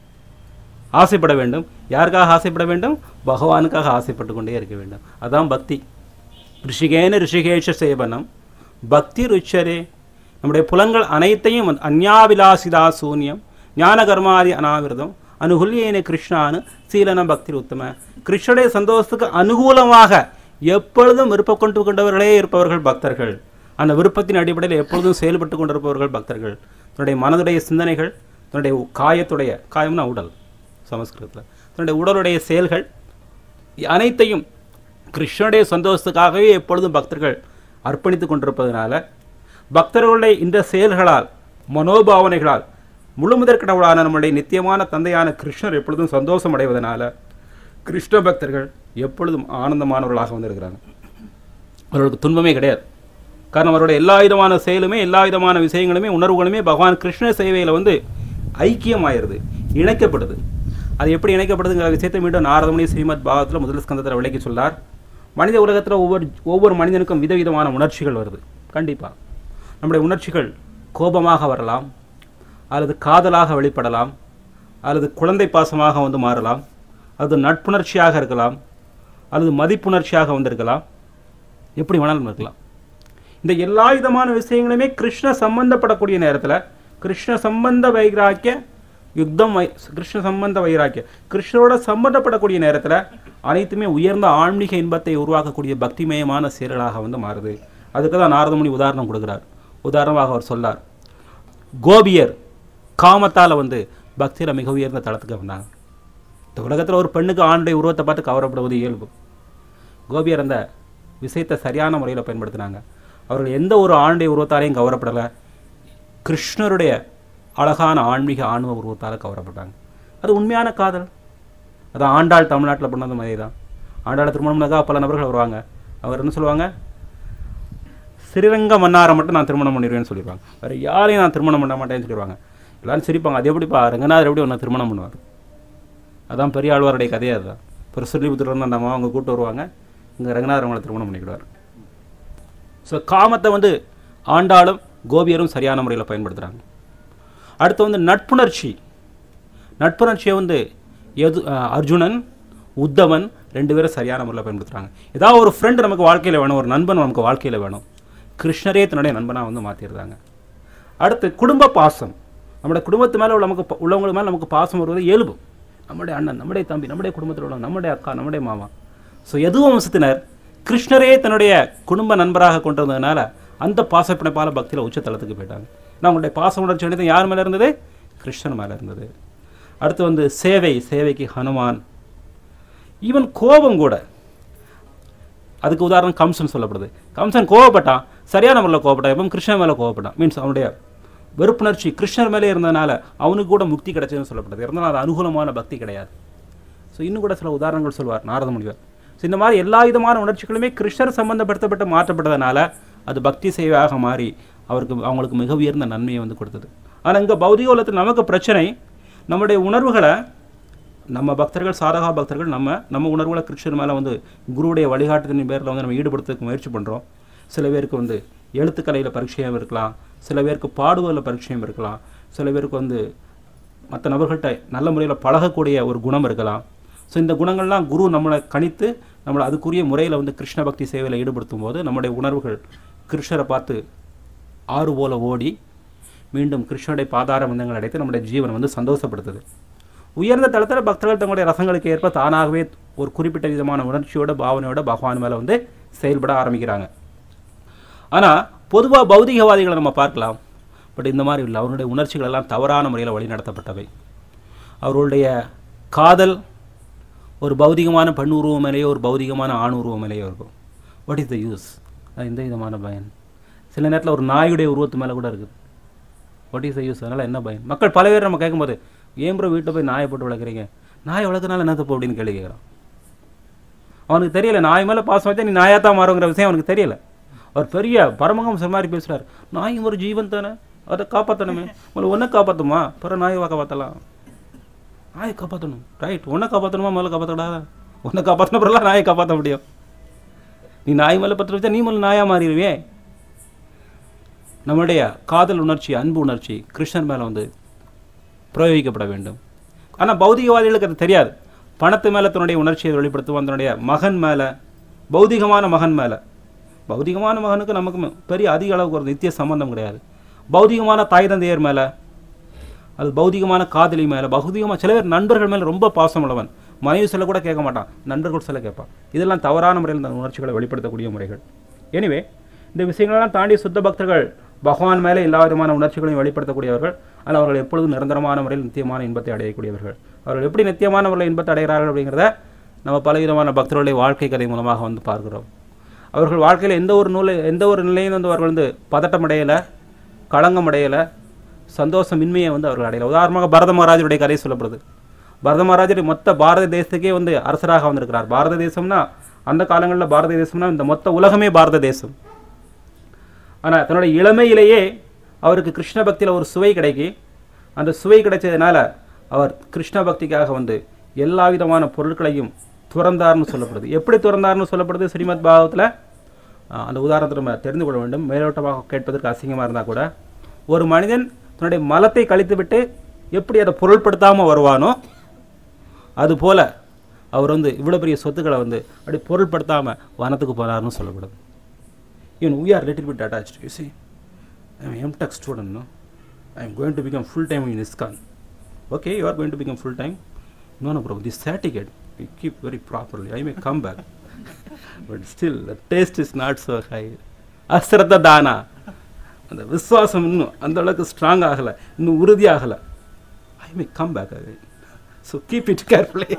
ஆசைப்பட வேண்டும் யாருக்காக ஆசைப்பட வேண்டும் பகவானுக்காக ஆசைப்பட்டு கொண்டே இருக்க வேண்டும் அதான் பக்தி ரிஷிகேன ரிஷிகேஷ சேவனம் பக்தி ருச்சரே நம்முடைய புலங்கள் அனைத்தையும் வந்து அந்யாவிலாசிதா சூன்யம் ஞான கர்மாதி அனாவிரதம் அனுகுல்யேன கிருஷ்ணானு சீலன பக்தி உத்தம கிருஷ்ணனுடைய சந்தோஷத்துக்கு அனுகூலமாக எப்பொழுதும் விருப்பம் கொண்டு கொண்டவர்களே இருப்பவர்கள் பக்தர்கள் அந்த விருப்பத்தின் அடிப்படையில் எப்பொழுதும் செயல்பட்டு கொண்டிருப்பவர்கள் பக்தர்கள் தன்னுடைய மனதுடைய சிந்தனைகள் தன்னுடைய காயத்துடைய காயம்னா உடல் சமஸ்கிருதத்தில் தன்னுடைய உடலுடைய செயல்கள் அனைத்தையும் கிருஷ்ணனுடைய சந்தோஷத்துக்காகவே எப்பொழுதும் பக்தர்கள் அர்ப்பணித்து கொண்டிருப்பதனால பக்தர்களுடைய இந்த செயல்களால் மனோபாவனைகளால் முழுமுதற் கடவுளான நம்முடைய நித்தியமான தந்தையான கிருஷ்ணர் எப்பொழுதும் சந்தோஷம் அடைவதனால கிருஷ்ண பக்தர்கள் எப்பொழுதும் ஆனந்தமானவர்களாக வந்திருக்கிறாங்க அவர்களுக்கு துன்பமே கிடையாது காரணம் அவருடைய எல்லா விதமான செயலுமே எல்லா விதமான விஷயங்களுமே உணர்வுகளுமே பகவான் கிருஷ்ண சேவையில் வந்து ஐக்கியமாயிருது இணைக்கப்படுது அது எப்படி இணைக்கப்படுதுங்கிற விஷயத்தை மீண்டும் நாரதமுனி ஸ்ரீமத் பாகத்தில் முதல் ஸ்கந்தத்தில் விளக்கி சொல்லார் மனித உலகத்தில் ஒவ்வொரு ஒவ்வொரு மனிதனுக்கும் விதவிதமான உணர்ச்சிகள் வருது கண்டிப்பாக நம்முடைய உணர்ச்சிகள் கோபமாக வரலாம் அல்லது காதலாக வெளிப்படலாம் அல்லது குழந்தை பாசமாக வந்து மாறலாம் அல்லது நட்புணர்ச்சியாக இருக்கலாம் அல்லது மதிப்புணர்ச்சியாக வந்திருக்கலாம் எப்படி வேணாலும் இருக்கலாம் இந்த எல்லா விதமான விஷயங்களுமே கிருஷ்ண சம்பந்தப்படக்கூடிய நேரத்தில் கிருஷ்ண சம்பந்த வைராக்கிய யுத்தம் வை கிருஷ்ண சம்பந்த வைராக்கிய கிருஷ்ணரோட சம்பந்தப்படக்கூடிய நேரத்தில் அனைத்துமே உயர்ந்த ஆன்மீக இன்பத்தை உருவாக்கக்கூடிய பக்திமயமான செயல்களாக வந்து மாறுது அதுக்கு தான் நாரதமுனி உதாரணம் கொடுக்குறார் உதாரணமாக அவர் சொல்லார் கோபியர் காமத்தால் வந்து பக்தியில் மிக உயர்ந்த தளத்துக்கு வந்தாங்க இந்த உலகத்தில் ஒரு பெண்ணுக்கு ஆணுடைய உருவத்தை பார்த்து கவரப்படுவது இயல்பு கோபியர் அந்த விஷயத்தை சரியான முறையில் பயன்படுத்தினாங்க அவர்கள் எந்த ஒரு ஆணுடைய உருவத்தாலையும் கவரப்படலை கிருஷ்ணருடைய அழகான ஆன்மீக ஆன்ம உருவத்தால் கவரப்பட்டாங்க அது உண்மையான காதல் அது ஆண்டாள் தமிழ்நாட்டில் பண்ணது மாதிரி தான் ஆண்டாள் திருமணம்னாக்கா பல நபர்கள் வருவாங்க அவர் என்ன சொல்லுவாங்க ஸ்ரீரங்க மன்னாரை மட்டும் நான் திருமணம் பண்ணிடுவேன்னு சொல்லிடுவாங்க வேறு யாரையும் நான் திருமணம் பண்ண மாட்டேன்னு சொல்லிடுவாங்க எல்லாரும் சிரிப்பாங்க அது எப்படிப்பா ரங்கநாதர் எப்படி ஒன்று திருமணம் பண்ணுவார் அதான் பெரிய ஆழ்வாருடைய கதையே அதுதான் இப்போ சொல்லிபுத்தூர் வந்து அந்த அம்மா அவங்க கூப்பிட்டு வருவாங்க இங்கே ரங்கநாதர் அவங்களை திருமணம் பண்ணிக்கிடுவார் ஸோ காமத்தை வந்து ஆண்டாளும் கோபியரும் சரியான முறையில் பயன்படுத்துகிறாங்க அடுத்து வந்து நட்புணர்ச்சி நட்புணர்ச்சியை வந்து எது அஹ், அர்ஜுனன் உத்தவன் ரெண்டு பேரும் சரியான முறையில் பயன்படுத்துகிறாங்க ஏதாவது ஒரு ஃப்ரெண்டு நமக்கு வாழ்க்கையில் வேணும் ஒரு நண்பன் நமக்கு வாழ்க்கையில் வேணும் கிருஷ்ணரே தன்னுடைய நண்பனாக வந்து மாற்றிடுறாங்க அடுத்து குடும்ப பாசம் நம்முடைய குடும்பத்து மேலே உள்ள நமக்கு ப- உள்ளவங்க மேலே நமக்கு பாசம் வருவது இயல்பு நம்முடைய அண்ணன் நம்முடைய தம்பி நம்முடைய குடும்பத்தில் உள்ளவங்க நம்முடைய அக்கா நம்முடைய மாமா ஸோ எதுவும் வம்சத்தினர் கிருஷ்ணரே தன்னுடைய குடும்ப நண்பராக கொண்டு வந்ததுனால அந்த பாசப்பிணைப்பால பக்தியில் உச்சத்தலத்துக்கு போயிட்டாங்க நான் உங்களுடைய பாச உணர்ச்சி அனைத்தும் யார் மேலே இருந்தது கிருஷ்ணன் மேலே இருந்தது அடுத்து வந்து சேவை சேவைக்கு ஹனுமான் ஈவன் கோபம் கூட அதுக்கு உதாரணம் கம்சன் சொல்லப்படுது கம்சன் கோவப்பட்டான் சரியான முறையில் கோவப்பட்டான் எப்பவும் கிருஷ்ணன் மேலே கோவப்பட்டான் மீன்ஸ் அவனுடைய வெறுப்புணர்ச்சி கிருஷ்ணர் மேலே இருந்ததுனால அவனுக்கு கூட முக்தி கிடைச்சதுன்னு சொல்லப்படுது இருந்தாலும் அது அனுகூலமான பக்தி கிடையாது ஸோ இன்னும் கூட சில உதாரணங்கள் சொல்வார் நாரத முனிவர் ஸோ இந்த மாதிரி எல்லா விதமான உணர்ச்சிகளுமே கிருஷ்ணர் சம்பந்தப்படுத்தப்பட்டு மாற்றப்பட்டதுனால அது பக்தி சேவையாக மாறி அவருக்கு அவங்களுக்கு மிக உயர்ந்த நன்மையை வந்து கொடுத்தது ஆனால் இங்கே பௌதிக உலகத்தில் நமக்கு பிரச்சனை நம்முடைய உணர்வுகளை நம்ம பக்தர்கள் சாதகா பக்தர்கள் நம்ம நம்ம உணர்வுல கிருஷ்ணர் மேலே வந்து குருவுடைய வழிகாட்டுதலின் பேரில் வந்து நம்ம ஈடுபடுத்துறதுக்கு முயற்சி பண்ணுறோம் சில பேருக்கு வந்து எழுத்துக்கலையில் பரிச்சயம் இருக்கலாம் சில பேருக்கு பாடுவதில் பரிச்சயம் இருக்கலாம் சில பேருக்கு வந்து மற்ற நபர்கள்ட்ட நல்ல முறையில் பழகக்கூடிய ஒரு குணம் இருக்கலாம் ஸோ இந்த குணங்கள்லாம் குரு நம்மளை கணித்து நம்மளை அதுக்குரிய முறையில் வந்து கிருஷ்ண பக்தி சேவையில் ஈடுபடுத்தும் போது நம்முடைய உணர்வுகள் கிருஷ்ணரை பார்த்து ஆறு போல ஓடி மீண்டும் கிருஷ்ணனுடைய பாதார பந்தங்கள் அடைத்து நம்முடைய ஜீவனை வந்து சந்தோஷப்படுத்துது உயர்ந்த தளத்தில் பக்தர்கள் தங்களுடைய ரசங்களுக்கு ஏற்ப தானாகவே ஒரு குறிப்பிட்ட விதமான உணர்ச்சியோட பாவனையோட பகவான் மேலே வந்து செயல்பட ஆரம்பிக்கிறாங்க ஆனால் பொதுவாக பௌதிகவாதிகளை நம்ம பார்க்கலாம் பட் இந்த மாதிரி இல்லை அவருடைய உணர்ச்சிகள் எல்லாம் தவறான முறையில் வழிநடத்தப்பட்டவை அவர்களுடைய காதல் ஒரு பௌதிகமான பெண் உருவம் மேலேயோ ஒரு பௌதிகமான ஆண் உருவம் மேலேயோ இருக்கும் வாட் இஸ் த யூஸ் அது எந்த விதமான பயன் சில நேரத்தில் ஒரு நாயுடைய உருவத்து மேலே கூட இருக்குது வாட் இஸ் த யூஸ் அதனால் என்ன பயன் மக்கள் பல பேர் நம்ம கேட்கும்போது ஏன் ப்ரோ வீட்டை போய் நாயை போட்டு வளர்க்குறீங்க நாயை வளர்க்கறனால என்ன தப்பு அப்படின்னு கேள்வி கேட்குறான் அவனுக்கு தெரியல நாய் மேலே பாசம் வச்சா நீ நாயாத்தான் மாறுங்கிற விஷயம் அவனுக்கு தெரியல அவர் பெரிய பரமஹம்சர் மாதிரி பேசுறாரு நாயும் ஒரு ஜீவன் தானே அதை காப்பாற்றணுமே முதல்ல ஒன்றை காப்பாற்றுமா பிற நாயை காப்பாற்றலாம் நாயை காப்பாற்றணும் ரைட் ஒன்றை காப்பாற்றணுமா முதல்ல காப்பாற்றக்கூடாதா ஒன்றை காப்பாற்றின பிறலாம் நாயை காப்பாற்ற முடியும் நீ நாய் மேலே பற்ற வச்சா நீ முதல்ல நாயா மாறிடுவே நம்முடைய காதல் உணர்ச்சி அன்பு உணர்ச்சி கிருஷ்ணன் மேலே வந்து பிரயோகிக்கப்பட வேண்டும் ஆனால் பௌதிகவாதிகளுக்கு அது தெரியாது பணத்து மேலே தன்னுடைய உணர்ச்சியை வெளிப்படுத்துவான் தன்னுடைய மகன் மேலே பௌதிகமான மகன் மேலே பௌதிகமான மகனுக்கு நமக்கு ம- பெரிய அதிக அளவுக்கு ஒரு நித்திய சம்பந்தம் கிடையாது பௌதிகமான தாய் தந்தையர் மேலே அது பௌதிகமான காதலி மேலே பௌதிகமாக சில பேர் நண்பர்கள் மேலே ரொம்ப பாசம் உள்ளவன் மனைவி சொல்ல கூட கேட்க மாட்டான் நண்பர்கள் சொல்ல கேட்பான் இதெல்லாம் தவறான முறையில் இந்த உணர்ச்சிகளை வெளிப்படுத்தக்கூடிய முறைகள் எனிவே இந்த விஷயங்களெல்லாம் தாண்டி சுத்த பக்தர்கள் பகவான் மேலே எல்லா விதமான உணர்ச்சிகளையும் வெளிப்படுத்தக்கூடியவர்கள் ஆனால் அவர்கள் எப்பொழுதும் நிரந்தரமான முறையில் நித்தியமான இன்பத்தை அடையக்கூடியவர்கள் அவர்கள் எப்படி நித்தியமான முறையில் இன்பத்தை அடைகிறார்கள் அப்படிங்கிறத நம்ம பலவிதமான பக்தர்களுடைய வாழ்க்கை கதை மூலமாக வந்து பார்க்கிறோம் அவர்கள் வாழ்க்கையில் எந்த ஒரு நூலை எந்த ஒரு நிலையும் வந்து அவர்கள் வந்து பதட்டம் அடையலை களங்கம் அடையலை சந்தோஷமின்மையை வந்து அவர்கள் அடையலை உதாரணமாக பரத மகாராஜருடைய கதை சொல்லப்படுது பரத மகாராஜர் மொத்த பாரத தேசத்துக்கே வந்து அரசராக வந்திருக்கிறார் பாரத தேசம்னா அந்த காலங்களில் பாரத தேசம்னா இந்த மொத்த உலகமே பாரத தேசம் ஆனால் தன்னுடைய இளமையிலேயே அவருக்கு கிருஷ்ண பக்தியில் ஒரு சுவை கிடைக்கி அந்த சுவை கிடைச்சதுனால அவர் கிருஷ்ண பக்திக்காக வந்து எல்லா விதமான பொருட்களையும் துறந்தார்னு சொல்லப்படுது எப்படி துறந்தார்னு சொல்லப்படுது ஸ்ரீமத் பாகவத்தில் அந்த உதாரணத்தை நம்ம தெரிந்து கொள்ள வேண்டும் மேலோட்டமாக கேட்பதற்கு அசிங்கமாக இருந்தால் கூட ஒரு மனிதன் தன்னுடைய மலத்தை கழித்துவிட்டு எப்படி அதை பொருள்படுத்தாமல் வருவானோ அதுபோல அவர் வந்து இவ்வளோ பெரிய சொத்துக்களை வந்து அப்படி பொருள்படுத்தாமல் வனத்துக்கு போனார்னு சொல்லப்படுது even we are little bit attached you see i'm a mtech student no i'm going to become full time in iskan okay you are going to become full time no no bro this certificate we keep very properly i may come back but still the taste is not so high அஸ்ரத்த தானா அந்த விசுவாசம் இன்னும் அந்த அளவுக்கு strong ஆகலை இன்னும் உறுதி ஆகலை I may come back again so keep it carefully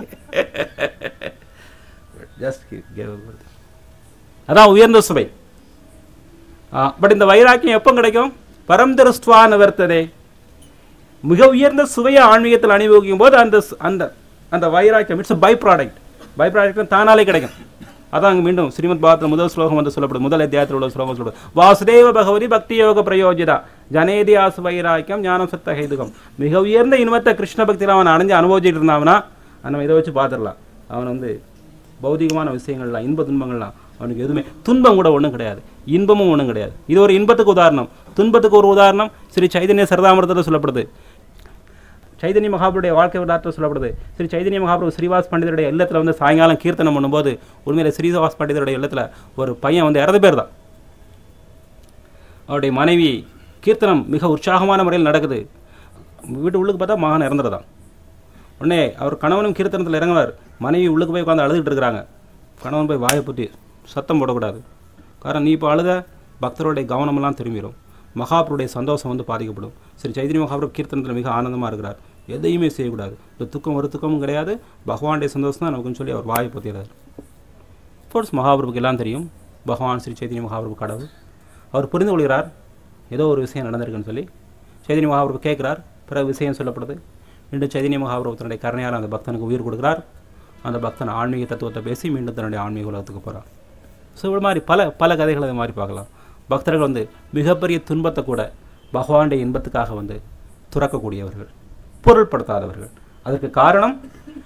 just keep அதான் உயர்ந்த சுவை பட் இந்த வைராக்கியம் எப்போ கிடைக்கும் பரம்தருஸ்துவா நிவர்த்ததே மிக உயர்ந்த சுவையை ஆன்மீகத்தில் அனுபவிக்கும் போது அந்த சு- அந்த அந்த வைராக்கியம் it's by product by product தானாலே கிடைக்கும் அதான் அங்க மீண்டும் ஸ்ரீமத் பாரத்தில் முதல் ஸ்லோகம் வந்து சொல்லப்படுது முதல் அத்தியாயத்தில் உள்ள ஸ்லோகம் சொல்லப்படுது வாசுதேவ பகவதி பக்தி யோக பிரயோஜிதா ஜனேதி ஆசு வைராக்கியம் ஞானம் சத்த ஹேதுகம் மிக உயர்ந்த இன்பத்தை கிருஷ்ண பக்தியில் அவன் அடைஞ்சு அனுபவிச்சுட்டு இருந்தாவனா நம்ம இதை வச்சு பார்த்துடலாம் அவன் வந்து பௌதிகமான விஷயங்கள்லாம் இன்ப துன்பங்கள்லாம் அவனுக்கு எதுவுமே துன்பம் கூட ஒன்றும் கிடையாது இன்பமும் ஒன்றும் கிடையாது இது ஒரு இன்பத்துக்கு உதாரணம் துன்பத்துக்கு ஒரு உதாரணம் ஸ்ரீ சைதன்ய சரதாமிரத்தில் சொல்லப்படுது சைதன்ய மகாபுருடைய வாழ்க்கை வரலாற்று சொல்லப்படுது ஸ்ரீ சைதன்ய மகாபுரு ஸ்ரீவாஸ் பண்டிதருடைய இல்லத்தில் வந்து சாயங்காலம் கீர்த்தனம் பண்ணும்போது உண்மையில ஸ்ரீவாஸ் பண்டிதருடைய இல்லத்தில் ஒரு பையன் வந்து இறந்து பேர் தான் அவருடைய மனைவி கீர்த்தனம் மிக உற்சாகமான முறையில் நடக்குது வீட்டு உள்ளுக்கு பார்த்தா மகன் இறந்துடுதான் உடனே அவர் கணவனும் கீர்த்தனத்தில் இறங்குவார் மனைவி உள்ளுக்கு போய் உட்காந்து அழுதுகிட்டு இருக்கிறாங்க கணவன் போய் வாயை புட்டி சத்தம் போடக்கூடாது காரணம் நீ இப்போ அழுத பக்தருடைய கவனமெல்லாம் திரும்பிடும் மகாபுருடைய சந்தோஷம் வந்து பாதிக்கப்படும் சரி சைதன்ய மகாபுரு கீர்த்தனத்தில் மிக ஆனந்தமாக இருக்கிறார் எதையுமே செய்யக்கூடாது இந்த துக்கம் ஒரு துக்கமும் கிடையாது பகவானுடைய சந்தோஷம் தான் நமக்குன்னு சொல்லி அவர் வாயை பற்றிடுறார் கோர்ஸ் மகாபிரபுக்கு எல்லாம் தெரியும் பகவான் ஸ்ரீ சைதன்ய மகாபிரபு கடவுள் அவர் புரிந்து கொள்கிறார் ஏதோ ஒரு விஷயம் நடந்திருக்குன்னு சொல்லி சைதன்ய மகாபிரபு கேட்குறார் பிறகு விஷயம் சொல்லப்படுது மீண்டும் சைதன்ய மகாபிரபு தன்னுடைய கருணையால் அந்த பக்தனுக்கு உயிர் கொடுக்குறார் அந்த பக்தன் ஆன்மீக தத்துவத்தை பேசி மீண்டும் தன்னுடைய ஆன்மீக உலகத்துக்கு போகிறார் ஸோ இது மாதிரி பல பல கதைகளை இது மாதிரி பார்க்கலாம் பக்தர்கள் வந்து மிகப்பெரிய துன்பத்தை கூட பகவானுடைய இன்பத்துக்காக வந்து துறக்கக்கூடியவர்கள் பொருள்படுத்தாதவர்கள் அதற்கு காரணம்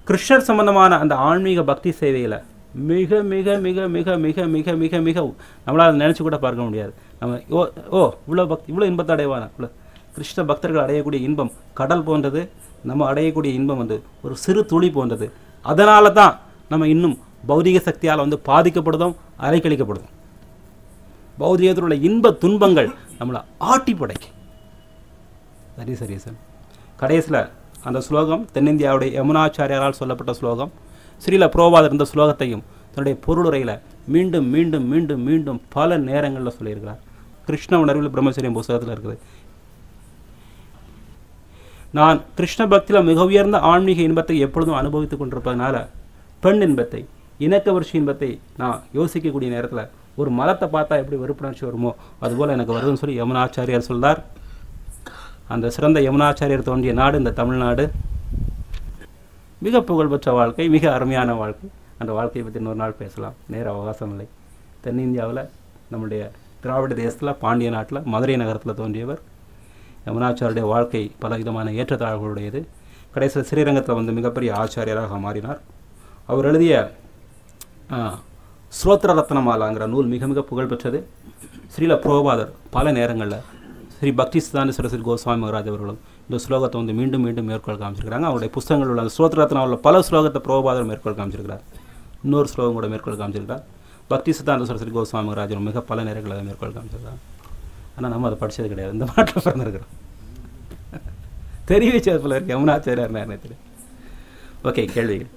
கிருஷ்ணர் சம்பந்தமான அந்த ஆன்மீக பக்தி சேவையில் மிக மிக மிக மிக மிக மிக மிக மிக நம்மளால் நினச்சி கூட பார்க்க முடியாது நம்ம ஓ ஓ இவ்வளோ பக்தி இவ்வளோ இன்பத்தை அடைவானா இவ்வளோ கிருஷ்ண பக்தர்கள் அடையக்கூடிய இன்பம் கடல் போன்றது நம்ம அடையக்கூடிய இன்பம் வந்து ஒரு சிறு துளி போன்றது அதனால தான் நம்ம இன்னும் பௌதிக சக்தியால் வந்து பாதிக்கப்படுதோம் அலைக்கழிக்கப்படுதோம் பௌதிகத்தில் உள்ள இன்ப துன்பங்கள் நம்மளை ஆட்டி படைக்கும் சரி சரி சார் கடைசியில் அந்த ஸ்லோகம் தென்னிந்தியாவுடைய யமுனாச்சாரியாரால் சொல்லப்பட்ட ஸ்லோகம் ஸ்ரீல புரோபாதர் இந்த ஸ்லோகத்தையும் தன்னுடைய பொருளுரையில் மீண்டும் மீண்டும் மீண்டும் மீண்டும் பல நேரங்களில் சொல்லியிருக்கிறார் கிருஷ்ண உணர்வில் பிரம்மச்சரியம் புஸ்தகத்தில் இருக்குது நான் கிருஷ்ண பக்தியில் மிக உயர்ந்த ஆன்மீக இன்பத்தை எப்பொழுதும் அனுபவித்துக் கொண்டிருப்பதனால பெண் இன்பத்தை இணக்கவர்ஷி இன்பத்தை நான் யோசிக்கக்கூடிய நேரத்தில் ஒரு மரத்தை பார்த்தா எப்படி வெறுப்புணர்ச்சி வருமோ அதுபோல் எனக்கு வருதுன்னு சொல்லி யமுனாச்சாரியார் சொல்றார் அந்த சிறந்த யமுனாச்சாரியர் தோன்றிய நாடு இந்த தமிழ்நாடு மிக புகழ்பெற்ற வாழ்க்கை மிக அருமையான வாழ்க்கை அந்த வாழ்க்கையை பற்றி இன்னொரு நாள் பேசலாம் நேர அவகாசம் இல்லை தென்னிந்தியாவில் நம்முடைய திராவிட தேசத்தில் பாண்டிய நாட்டில் மதுரை நகரத்தில் தோன்றியவர் யமுனாச்சாரியுடைய வாழ்க்கை பல விதமான ஏற்றத்தாழ்வுகளுடையது கடைசியில் ஸ்ரீரங்கத்தில் வந்து மிகப்பெரிய ஆச்சாரியராக மாறினார் அவர் எழுதிய ஆ, ஸ்ரோத்ர ரத்னமாலாங்கிற நூல் மிக மிக புகழ்பெற்றது ஸ்ரீல புரோபாதர் பல நேரங்களில் ஸ்ரீ பக்தி சிதாந்த சரஸ்வதி கோஸ்வாமி மகாராஜ் அவர்களும் இந்த ஸ்லோகத்தை வந்து மீண்டும் மீண்டும் மேற்கோள் காமிச்சிருக்கிறாங்க அவருடைய புஸ்தகங்கள் உள்ள அந்த ஸ்ரோத்ர ரத்னாவில் உள்ள பல ஸ்லோகத்தை புரோபாதர் மேற்கோள் காமிச்சிருக்கிறார் இன்னொரு ஸ்லோகம் கூட மேற்கோள் காமிச்சிருக்கிறார் பக்தி சித்தாந்த சரஸ்வதி கோஸ்வாமி மகாராஜர் மிக பல நேரங்களில் அதை மேற்கோள் காமிச்சிருக்கிறார் ஆனால் நம்ம அதை படிச்சது கிடையாது இந்த நாட்டில் பிறந்திருக்கிறோம் தெரிய வச்சது போல இருக்கு யமுனாச்சாரியார் நேரத்தில் ஓகே கேள்விகள்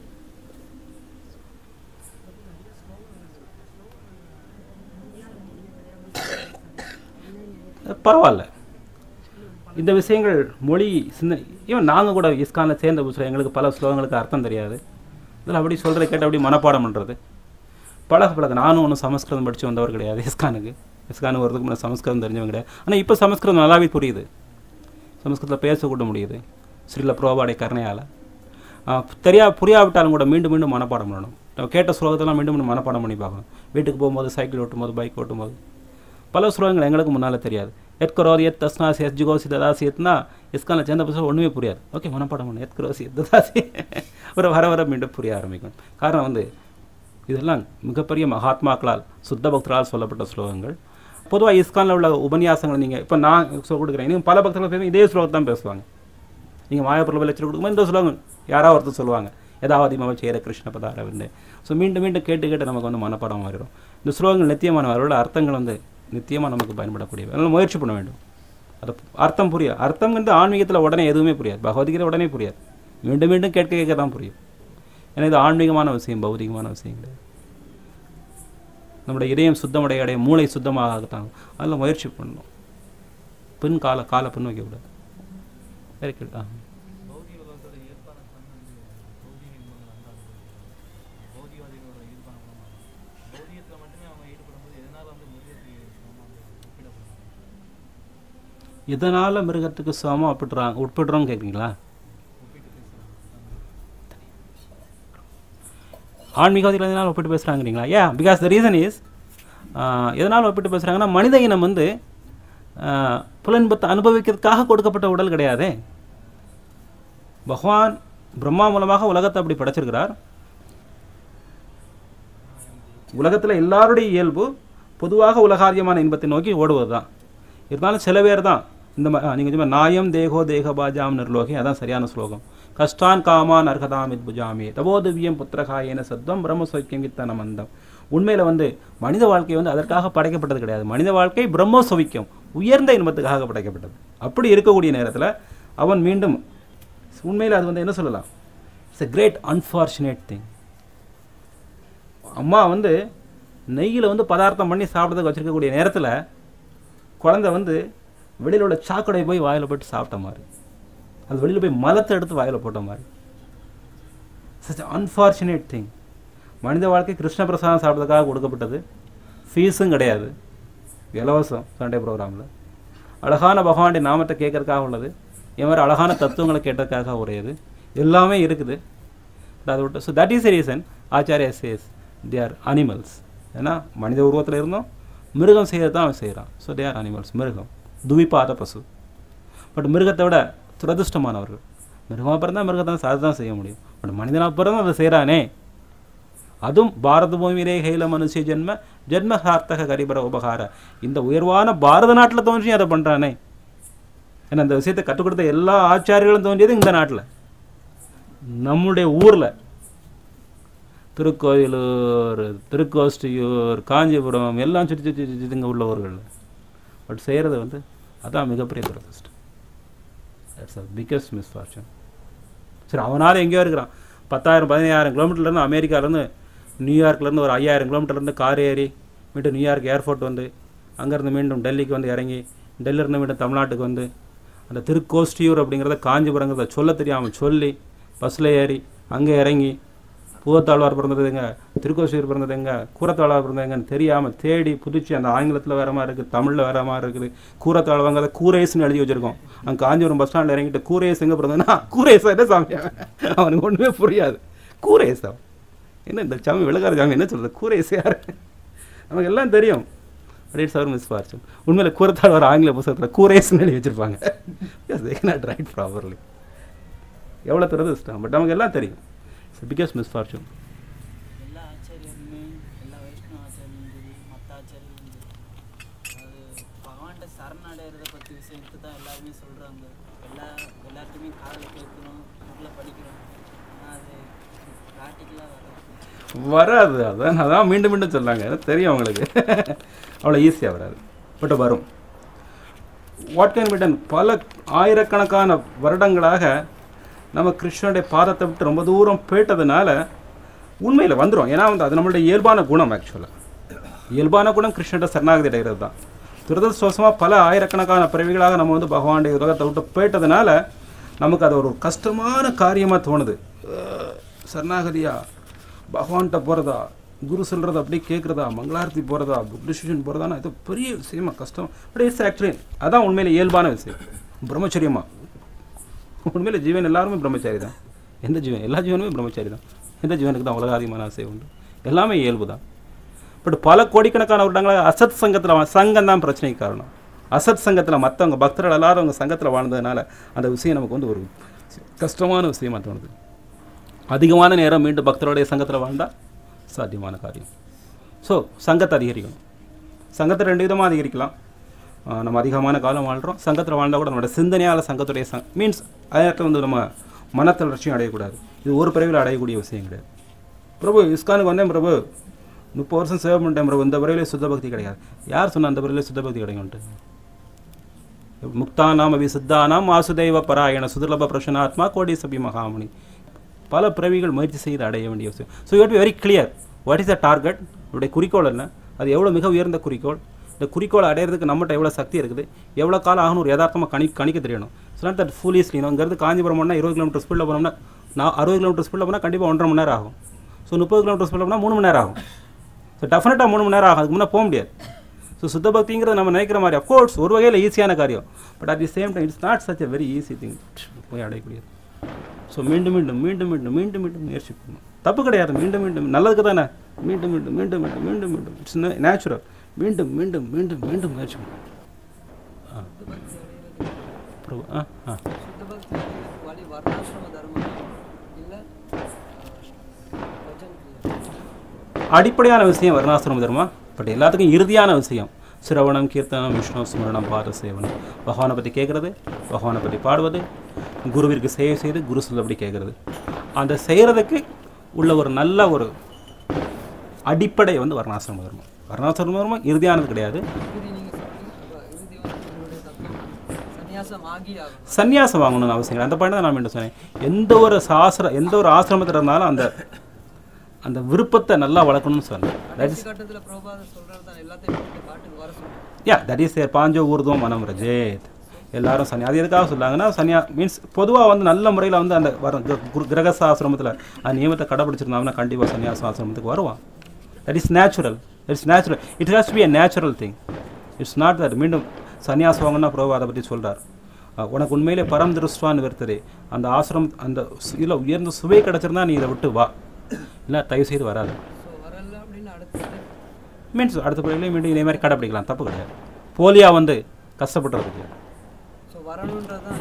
பரவாயில்ல இந்த விஷயங்கள் மொழி சின்ன ஈவன் நாங்கள் கூட இஸ்கானில் சேர்ந்த புதுசில் எங்களுக்கு பல ஸ்லோகங்களுக்கு அர்த்தம் தெரியாது இதில் அப்படி சொல்கிறத கேட்டு அப்படி மனப்பாடம் பண்ணுறது பழக பழக நானும் ஒன்றும் சமஸ்கிருதம் படித்து வந்தவர் கிடையாது இஸ்கானுக்கு இஸ்கானுக்கு வரதுக்கு முன்னாடி சமஸ்கிருதம் தெரிஞ்சவங்க கிடையாது ஆனால் இப்போ சமஸ்கிருதம் நல்லாவே புரியுது சமஸ்கிருதத்தில் பேசக்கூட முடியுது ஸ்ரீல புரோபாடைய கருணையால் தெரியா புரியாவிட்டாலும் கூட மீண்டும் மீண்டும் மனப்பாடம் பண்ணணும் நம்ம கேட்ட ஸ்லோகத்தெல்லாம் மீண்டும் மீண்டும் மனப்பாடம் பண்ணி பார்க்கணும் வீட்டுக்கு போகும்போது சைக்கிள் ஓட்டும்போது பைக் ஓட்டும்போது பல ஸ்லோகங்கள் எங்களுக்கு முன்னால் தெரியாது எத் கரோதி எத் தஸ்னாசி எத் ஜுகோசி ததாசி எத்னா இஸ்கானில் சேர்ந்த புதுசாக ஒன்றுமே புரியாது ஓகே மனப்பாடம் பண்ணு எத் கரோசி எத் ததாசி ஒரு வர வர மீண்டும் புரிய ஆரம்பிக்கும் காரணம் வந்து இதெல்லாம் மிகப்பெரிய மகாத்மாக்களால் சுத்த பக்தரால் சொல்லப்பட்ட ஸ்லோகங்கள் பொதுவாக இஸ்கானில் உள்ள உபன்யாசங்கள் நீங்கள் இப்போ நான் சொல்ல கொடுக்குறேன் நீங்கள் பல பக்தர்கள் பேசும் இதே ஸ்லோகத்தை தான் பேசுவாங்க நீங்கள் மாயப்பொருள் லட்சம் கொடுக்கும்போது இந்த ஸ்லோகம் யாராவது ஒருத்தர் சொல்லுவாங்க ஏதாவது மம சேர கிருஷ்ண பதாரவின்னு ஸோ மீண்டும் மீண்டும் கேட்டு கேட்டு நமக்கு வந்து மனப்பாடம் மாறிடும் இந்த ஸ்லோகங்கள் நித்தியமான அவரோட அர்த்தங்கள் வந்து நித்தியமாக நமக்கு பயன்படக்கூடியவை அதனால் முயற்சி பண்ண வேண்டும் அது அர்த்தம் புரியும் அர்த்தம் வந்து ஆன்மீகத்தில் உடனே எதுவுமே புரியாது பகவத்கீதை உடனே புரியாது மீண்டும் மீண்டும் கேட்க கேட்க தான் புரியும் ஏன்னா இது ஆன்மீகமான விஷயம் பௌதிகமான விஷயம் கிடையாது நம்முடைய இதயம் சுத்தமடைய அடைய மூளை சுத்தமாகத்தான் அதில் முயற்சி பண்ணணும் பின் கால கால பின் வைக்கக்கூடாது சரி கேளு. ஆ பௌதிக உலகத்தோட ஈர்ப்பான தன்மை வந்து பௌதிக இன்பங்கள் அந்தாது பௌதிகவாதிகளோட ஈர்ப்பான குணம் பௌதிகத்தில் மட்டுமே அவங்க ஈடுபடும்போது எதனால வந்து மிருகத்துக்கு சமமா வந்து ஒப்பிடப்படுறாங்க இதனால் மிருகத்துக்கு சமம் ஒப்பிடுறாங்க உட்படுறோம் கேட்குறீங்களா ஒப்பிட்டு பேசுறாங்க ஆன்மீகவாதிகள் எதனால் ஒப்பிட்டு பேசுகிறாங்கிறீங்களா ah because the reason is எதனால் ஒப்பிட்டு பேசுகிறாங்கன்னா மனித இனம் வந்து ஆஹ், புலன்பத்தை அனுபவிக்கிறதுக்காக கொடுக்கப்பட்ட உடல் கிடையாதே பகவான் பிரம்மா மூலமாக உலகத்தை அப்படி படைச்சிருக்கிறார் உலகத்தில் எல்லாருடைய இயல்பு பொதுவாக உலகாரியமான இன்பத்தை நோக்கி ஓடுவது தான் இருந்தாலும் சில பேர் தான் இந்த நீங்கள் சொன்ன நாயம் தேகோ தேகபாஜாம் நிர்லோகி அதான் சரியான ஸ்லோகம் கஷ்டான் காமான் அர்ஹதாம் புஜாமி தபோதிவ்யம் புத்திரகாயேன சத்வம் பிரம்ம சௌக்கியம் வித்தன மந்தம் உண்மையில் வந்து மனித வாழ்க்கை வந்து அதற்காக படைக்கப்பட்டது கிடையாது மனித வாழ்க்கை பிரம்ம சௌக்கியம் உயர்ந்த இன்பத்துக்காக படைக்கப்பட்டது அப்படி இருக்கக்கூடிய நேரத்தில் அவன் மீண்டும் உண்மையில் அது வந்து என்ன சொல்லலாம் it's a great unfortunate thing அம்மா வந்து நெய்யில் வந்து பதார்த்தம் பண்ணி சாப்பிட்றதுக்கு வச்சிருக்கக்கூடிய நேரத்தில் குழந்தை வந்து வெளியில் உள்ள சாக்கடை போய் வாயில் போட்டு சாப்பிட்ட மாதிரி அது வெளியில் போய் மலத்தை எடுத்து வாயில் போட்ட மாதிரி சச் அன்ஃபார்ச்சுனேட் திங் மனித வாழ்க்கை கிருஷ்ண பிரசாதம் சாப்பிட்றதுக்காக கொடுக்கப்பட்டது ஃபீஸும் கிடையாது இலவசம் சண்டே ப்ரோக்ராமில் அழகான பகவானுடைய நாமத்தை கேட்கறதுக்காக உள்ளது இது மாதிரி அழகான தத்துவங்களை கேட்டதுக்காக உடையது எல்லாமே இருக்குது அதை விட்டு so that is reason Acharya says they are animals ஏன்னா மனித உருவத்தில் இருந்தோம் மிருகம் செய்கிறது தான் அவன் செய்கிறான் ஸோ தே ஆர் அனிமல்ஸ் மிருகம் துவிபாத பசு பட் மிருகத்தை விட துரதிருஷ்டமானவர்கள் மிருகமாக பிறந்தா மிருகத்தான் அதுதான் செய்ய முடியும் பட் மனிதனாக பிறந்தா அதை செய்கிறானே அதுவும் பாரத பூமியிலே ஹைல மனுஷ ஜென்ம ஜென்ம சார்த்தக கரிபர உபகார இந்த உயர்வான பாரத நாட்டில் தோன்றி அதை பண்ணுறானே ஏன்னா அந்த விஷயத்தை கற்றுக் கொடுத்த எல்லா ஆச்சாரியர்களும் தோன்றியது இந்த நாட்டில் நம்முடைய ஊரில் திருக்கோயிலூர் திருக்கோஷ்டியூர் காஞ்சிபுரம் எல்லாம் சுற்றி சுற்றி சுற்றி இங்கே உள்ளவர்கள் பட் செய்கிறது வந்து அதான் மிகப்பெரிய துரதிருஷ்டம் தட்ஸ் அ பிக்கஸ்ட் மிஸ்ஃபார்ச்சூன் சரி அவனால் எங்கேயோ இருக்கிறான் பத்தாயிரம் பதினாயிரம் கிலோமீட்டர்லேருந்து அமெரிக்காலேருந்து நியூயார்க்லேருந்து ஒரு ஐயாயிரம் கிலோமீட்டர்லேருந்து கார் ஏறி மீண்டும் நியூயார்க் ஏர்போர்ட் வந்து அங்கேருந்து மீண்டும் டெல்லிக்கு வந்து இறங்கி டெல்லியிருந்து மீண்டும் தமிழ்நாட்டுக்கு வந்து அந்த திருக்கோஷ்டியூர் அப்படிங்கிறத காஞ்சிபுரங்கிறத சொல்ல தெரியாமல் சொல்லி பஸ்ஸில் ஏறி அங்கே இறங்கி பூவத்தாழ்வார் பிறந்ததுங்க திருக்கோஷ்டியூர் பிறந்ததுங்க கூரத்தாழ்வார் பிறந்ததுங்கன்னு தெரியாமல் தேடி புதுச்சி அந்த ஆங்கிலத்தில் வேற மாதிரி இருக்குது தமிழில் வேற மாதிரி இருக்குது கூரத்தாழ்வாங்கிறத கூரேஸ்னு எழுதி வச்சிருக்கோம் அங்கே காஞ்சிபுரம் பஸ் ஸ்டாண்டில் இறங்கிட்டு கூரேஸ் எங்கே பிறந்ததுன்னா கூரேஸ் என்ன சாமி அவன்? அவனுக்கு ஒன்றுமே புரியாது கூரேஸ் அவன் என்ன இந்த சாமி விளக்கார சாமி என்ன சொல்கிறது கூரேஸ் யார் நமக்கு எல்லாம் தெரியும் ரைட் சார் மிஸ் ஃபார்ச்சூன் உண்மையில் கூரத்தாழ்வார் ஆங்கில புத்தகத்தில் கூரேஸ்னு எழுதி வச்சிருப்பாங்க தே நாட் ரைட் ப்ராப்பர்லி எவ்வளோ துரதிருஷ்டம் பட் நமக்கு எல்லாம் தெரியும் இட்ஸ் பிகஸ்ட் மிஸ் ஃபார்ச்சூன் எல்லா ஆச்சாரியருமே எல்லா வைஷ்ணவ ஆச்சாரியும் சரி மற்ற ஆச்சாரியும் சரி அது பகவான்கிட்ட சரணடைகிறத பற்றி விஷயத்தை தான் எல்லாருமே சொல்கிறாங்க எல்லா எல்லாருக்குமே காதில் கேட்குறோம் புக்கில் படிக்கிறோம் ஆனால் அது ப்ராக்டிக்கலாக வராது வராது அதான் அதான் மீண்டும் மீண்டும் சொல்லாங்க எனக்கு தெரியும் அவங்களுக்கு அவ்வளோ ஈஸியாக வராது பட் வரும் வாட் கேன் பிட்டன் பல ஆயிரக்கணக்கான வருடங்களாக நம்ம கிருஷ்ணனுடைய பாதத்தை விட்டு ரொம்ப தூரம் போயிட்டதுனால உண்மையில் வந்துடும் ஏன்னா வந்து அது நம்மளுடைய இயல்பான குணம் ஆக்சுவலாக இயல்பான குணம் கிருஷ்ணன்ட சரணாகதி அடைகிறது தான் துரதிருஷ்டவசமாக பல ஆயிரக்கணக்கான பிறவிகளாக நம்ம வந்து பகவானுடைய உலகத்தை விட்டு போயிட்டதுனால நமக்கு அது ஒரு கஷ்டமான காரியமாக தோணுது அஹ், சரணாகதியா பகவான்கிட்ட போகிறதா குரு சொல்கிறத அப்படியே கேட்குறதா மங்களாரத்தி போகிறதா புக் டிசிஷன் போகிறதானா இது பெரிய விஷயமா கஷ்டம் பட் இட்ஸ் ஆக்சுவலி அதான் உண்மையில இயல்பான விஷயம் பிரம்மச்சரியமா உண்மையில ஜீவன் எல்லாருமே பிரம்மச்சாரி தான் எந்த ஜீவன் எல்லா ஜீவனுமே பிரம்மச்சாரி தான் எந்த ஜீவனுக்கு தான் உலகாதிமான ஆசை உண்டு எல்லாமே இயல்பு தான் பட் பல கோடிக்கணக்கான வருடங்களாக அசத் சங்கத்தில் சங்கம் தான் பிரச்சனைக்கு காரணம் அசத் சங்கத்தில் மற்றவங்க பக்தர்கள் எல்லாரும் அவங்க சங்கத்தில் வாழ்ந்ததுனால அந்த விஷயம் நமக்கு வந்து ஒரு கஷ்டமான விஷயமா தோணுது அதிகமான நேரம் மீண்டும் பக்தருடைய சங்கத்தில் வாழ்ந்தால் சாத்தியமான காரியம் ஸோ சங்கத்தை அதிகரிக்கணும் சங்கத்தை ரெண்டு விதமாக அதிகரிக்கலாம் ஆஹ் நம்ம அதிகமான காலம் வாழ்கிறோம் சங்கத்தில் வாழ்ந்தால் கூட நம்மளோட சிந்தனையால் சங்கத்துடைய சங் மீன்ஸ் அதற்கு வந்து நம்ம மனத்தளர்ச்சியும் அடையக்கூடாது இது ஒரு பிறவியில் அடையக்கூடிய விஷயம் கிடையாது பிரபு இஸ்கானுக்கு வந்தேன் பிரபு முப்பது வருஷம் சேவை பண்ணிட்டேன் பிரபு இந்த பிறவிலே சுத்த பக்தி கிடையாது யார் சொன்ன அந்த பிறவிலே சுத்த பக்தி கிடைக்கும்ட்டு முக்தானாம் அபி சித்தானாம் வாசுதேவ பராயண சுதுர்லப பிரசனாத்மா கோடி சபி மகாமணி பல பிறவிகள் முயற்சி செய்து அடைய வேண்டிய விஷயம் so you very clear what is the target உடைய குறிக்கோள் என்ன அது எவ்வளோ மிக உயர்ந்த குறிக்கோள் இந்த குறிக்கோளை அடையிறதுக்கு நம்மகிட்ட எவ்வளோ சக்தி இருக்குது எவ்வளோ காலம் ஆகணும் ஒரு யதார்த்தமாக கணி கணிக்க தெரியணும் ஸோ நாட் தட் ஃபுல்லீஸ்லி இங்கேருந்து காஞ்சிபுரம் போனால் இருபது கிலோமீட்டர் ஸ்பீடில் போனோம்னா நான் அறுபது கிலோமீட்டர் ஸ்பீடில் போனால் கண்டிப்பாக ஒன்றரை மணி நேரம் ஆகும் ஸோ முப்பது கிலோமீட்டர் ஸ்பீடில் போனால் மூணு மணி நேரம் ஆகும் ஸோ டெஃபினட்டாக மூணு மணி நேரம் ஆகும் அதுக்கு முன்னே போக முடியாது ஸோ சுத்த பக்திங்கிறது நம்ம நினைக்கிற மாதிரி அஃப்கோர்ஸ் ஒரு வகையில் ஈஸியான காரியம் but at the same time it's not such a very easy thing போய் அடையக்கூடியது ஸோ மீண்டும் மீண்டும் மீண்டும் மீண்டும் மீண்டும் மீண்டும் முயற்சி பண்ணணும் தப்பு கிடையாது மீண்டும் மீண்டும் நல்லதுக்கு தானே மீண்டும் மீண்டும் மீண்டும் மீண்டும் மீண்டும் மீண்டும் இட்ஸ் நேச்சுரல் மீண்டும் மீண்டும் மீண்டும் மீண்டும் முயற்சி பண்ணணும் ஆ பிரபு ஆ ஆ சுத்த பக்தி வழி வர்ணாசிரம தர்மம் இல்லை பஜன் அடிப்படையான விஷயம் வர்ணாசிரம தர்மா பட் எல்லாத்துக்கும் இறுதியான விஷயம் சிரவணம் கீர்த்தனம் விஷ்ணு ஸ்மரணம் பாத சேவனம் பகவானை பற்றி கேட்குறது பகவானை பற்றி பாடுவது குருவிற்கு சேவை செய்து குரு சொல்லபடி கேட்குறது அந்த செய்கிறதுக்கு உள்ள ஒரு நல்ல ஒரு அடிப்படை வந்து வர்ணாசிரம தர்மம் வர்ணாசிரம தர்மம் இறுதியானது கிடையாது இறுதி நீங்கள் சொன்னீங்க அப்ப இறுதி வந்து உங்களுடைய தத்துவம் சன்னியாசம் ஆகி ஆகணும் சந்நியாசம் வாங்கணும்னு அவசியம் இல்லை அந்த பாயிண்ட் தான் நான் மீண்டும் சொன்னேன் எந்த ஒரு சாஸ்திர எந்த ஒரு ஆசிரமத்தில் இருந்தாலும் அந்த அந்த விருப்பத்தை நல்லா வளர்க்கணும்னு சொன்னேன் கடைசி கட்டத்தில் பிரபாத சொல்கிறது தான் எல்லாத்தையும் விட்டுட்டு காட்டுக்கு வர சொல்லுங்க யா தட் இஸ் ஏர் பாஞ்சோ ஊர்துவம் மனம் ரஜேத் எல்லாரும் சன்னியா அது எதுக்காக சொல்லாங்கன்னா சன்னியா மீன்ஸ் பொதுவாக வந்து நல்ல முறையில் வந்து அந்த வர கிர- குரு- கிரகஸ்த ஆசிரமத்தில் அந்த நியமத்தை கடைபிடிச்சிருந்தாங்கன்னா கண்டிப்பாக சன்னியாச ஆசிரமத்துக்கு வருவான் that is natural it's natural it has to be a natural thing it's not that மீண்டும் சன்னியாசம் வாங்கினா பிரபு அதை பற்றி சொல்கிறார் உனக்கு உண்மையிலே பரம் திருஷ்டான்னு வருத்தது அந்த ஆசிரம் அந்த இதில் உயர்ந்த சுவை கிடச்சிருந்தா நீ இதை விட்டு வா இல்லை தயவு செய்து வராது ஸோ வரல அப்படின்னு அடுத்து மீன்ஸ் அடுத்த பிள்ளைகளையும் மீண்டும் இதே மாதிரி கடைப்பிடிக்கலாம் தப்பு கிடையாது போலியா வந்து கஷ்டப்படுறதுக்கு ஸோ வரணுன்றது தான் இது.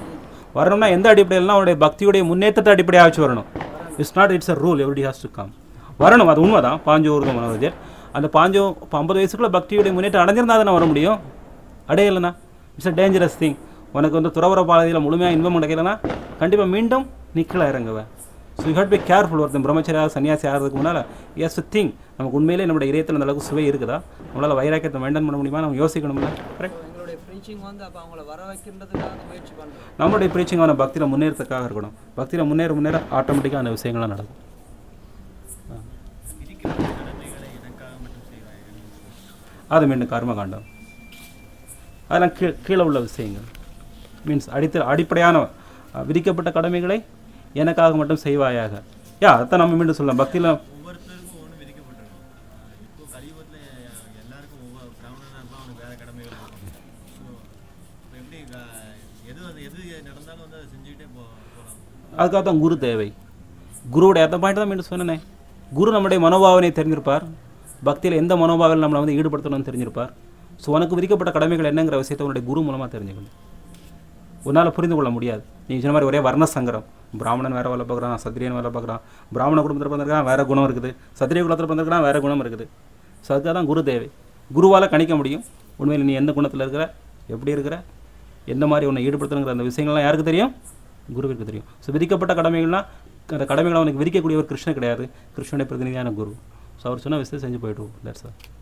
வரணும்னா எந்த அடிப்படையிலாம் அவனுடைய பக்தியுடைய முன்னேற்றத்தை அடிப்படையாக வச்சு வரணும் it's not it's a rule every has to come வரணும் அது உண்மைதான் பாஞ்சோ ஊர்தம் மனோஜர் அந்த பாஞ்சோ இப்போ ஐம்பது வயசுக்குள்ள பக்தியுடைய முன்னேற்றம் அடைஞ்சிருந்தா தானே வர முடியும் அடையலைண்ணா இட்ஸ் அ டேஞ்சரஸ் திங் உனக்கு வந்து துறவர பாதையில் முழுமையாக இன்பம் கிடைக்கலனா கண்டிப்பாக மீண்டும் நிற்கல இறங்குவேன் so you had be careful ஒருத்தன் பிரம்மச்சரியா சன்னியாசி ஆகிறதுக்கு முன்னால் எஸ் திங் நமக்கு உண்மையிலே நம்மளுடைய இதயத்தில் அந்த அளவுக்கு சுவை இருக்குதா நம்மளால் வைராக்கியத்தை மெயின்டைன் பண்ண முடியுமா நம்ம யோசிக்கணும்ல கரெக்ட் இப்போ எங்களுடைய ப்ரீச்சிங் வந்து அப்போ அவங்கள வர வைக்கின்றதுக்காக முயற்சி பண்ணுறோம் நம்மளுடைய பிரீச்சிங்கான பக்தியில் முன்னேறதுக்காக இருக்கணும் பக்தியில் முன்னேற முன்னேற ஆட்டோமேட்டிக்காக அந்த விஷயங்கள்லாம் நடக்கும் விதிக்கப்பட்ட கடமைகளை எனக்காக மட்டும் செய்வார்கள் அது மீண்டும் கர்மகாண்டம் அதெல்லாம் கீழ் கீழே உள்ள விஷயங்கள் மீன்ஸ் அடித்த அடிப்படையான அஹ், விதிக்கப்பட்ட கடமைகளை எனக்காக மட்டும் செய்வாயாக யா அதான் நம்ம மீண்டும் சொல்லலாம் பக்தியில் ஒவ்வொருத்தருக்கும் ஒன்று விதிக்கப்பட்டிருக்கும் இப்போ கலியுகத்தில் எல்லாருக்கும் ஒவ்வொரு பிராமணனாக இருப்பான் அவனுக்கு வேறு கடமைகள் இருக்கும் ஸோ இப்போ எப்படி க- எது அது எது நடந்தாலும் வந்து அதை செஞ்சுக்கிட்டே போ போகலாம் அதுக்காக தான் குரு தேவை குருவுடைய அந்த பாயிண்ட் தான் மீண்டும் சொன்னேனே குரு நம்முடைய மனோபாவனை தெரிஞ்சிருப்பார் பக்தியில் எந்த மனோபாவில் நம்மளை வந்து ஈடுபடுத்தணும்னு தெரிஞ்சிருப்பார் ஸோ உனக்கு விதிக்கப்பட்ட கடமைகள் என்னங்கிற விஷயத்தை உன்னுடைய குரு மூலமாக தெரிஞ்சுக்கணும் உன்னால் புரிந்து கொள்ள முடியாது நீ சொன்ன மாதிரி ஒரே வர்ண சங்கரம் பிராமணன் வேற வேலை பார்க்குறான் சத்திரியன் வேலை பார்க்குறான் பிராமண குடும்பத்தில் பிறந்திருக்கான் வேற குணம் இருக்குது சத்திரிய குலத்தில் பிறந்திருக்கான் வேற குணம் இருக்குது ஸோ அதுக்காக தான் குரு தேவை குருவால் கணிக்க முடியும் உண்மையில் நீ எந்த குணத்தில் இருக்கிற எப்படி இருக்கிற எந்த மாதிரி உன்னை ஈடுபடுத்தணுங்கிற அந்த விஷயங்கள்லாம் யாருக்கு தெரியும் குருவிற்கு தெரியும் ஸோ விதிக்கப்பட்ட கடமைகள்லாம் அந்த கடமைகளை அவனுக்கு விதிக்கக்கூடியவர் கிருஷ்ணன் கிடையாது கிருஷ்ணனுடைய பிரதிநிதியான குரு ஸோ அவர் சொன்ன விஷயத்தை செஞ்சு போயிட்டு தட்ஸ் ஆல்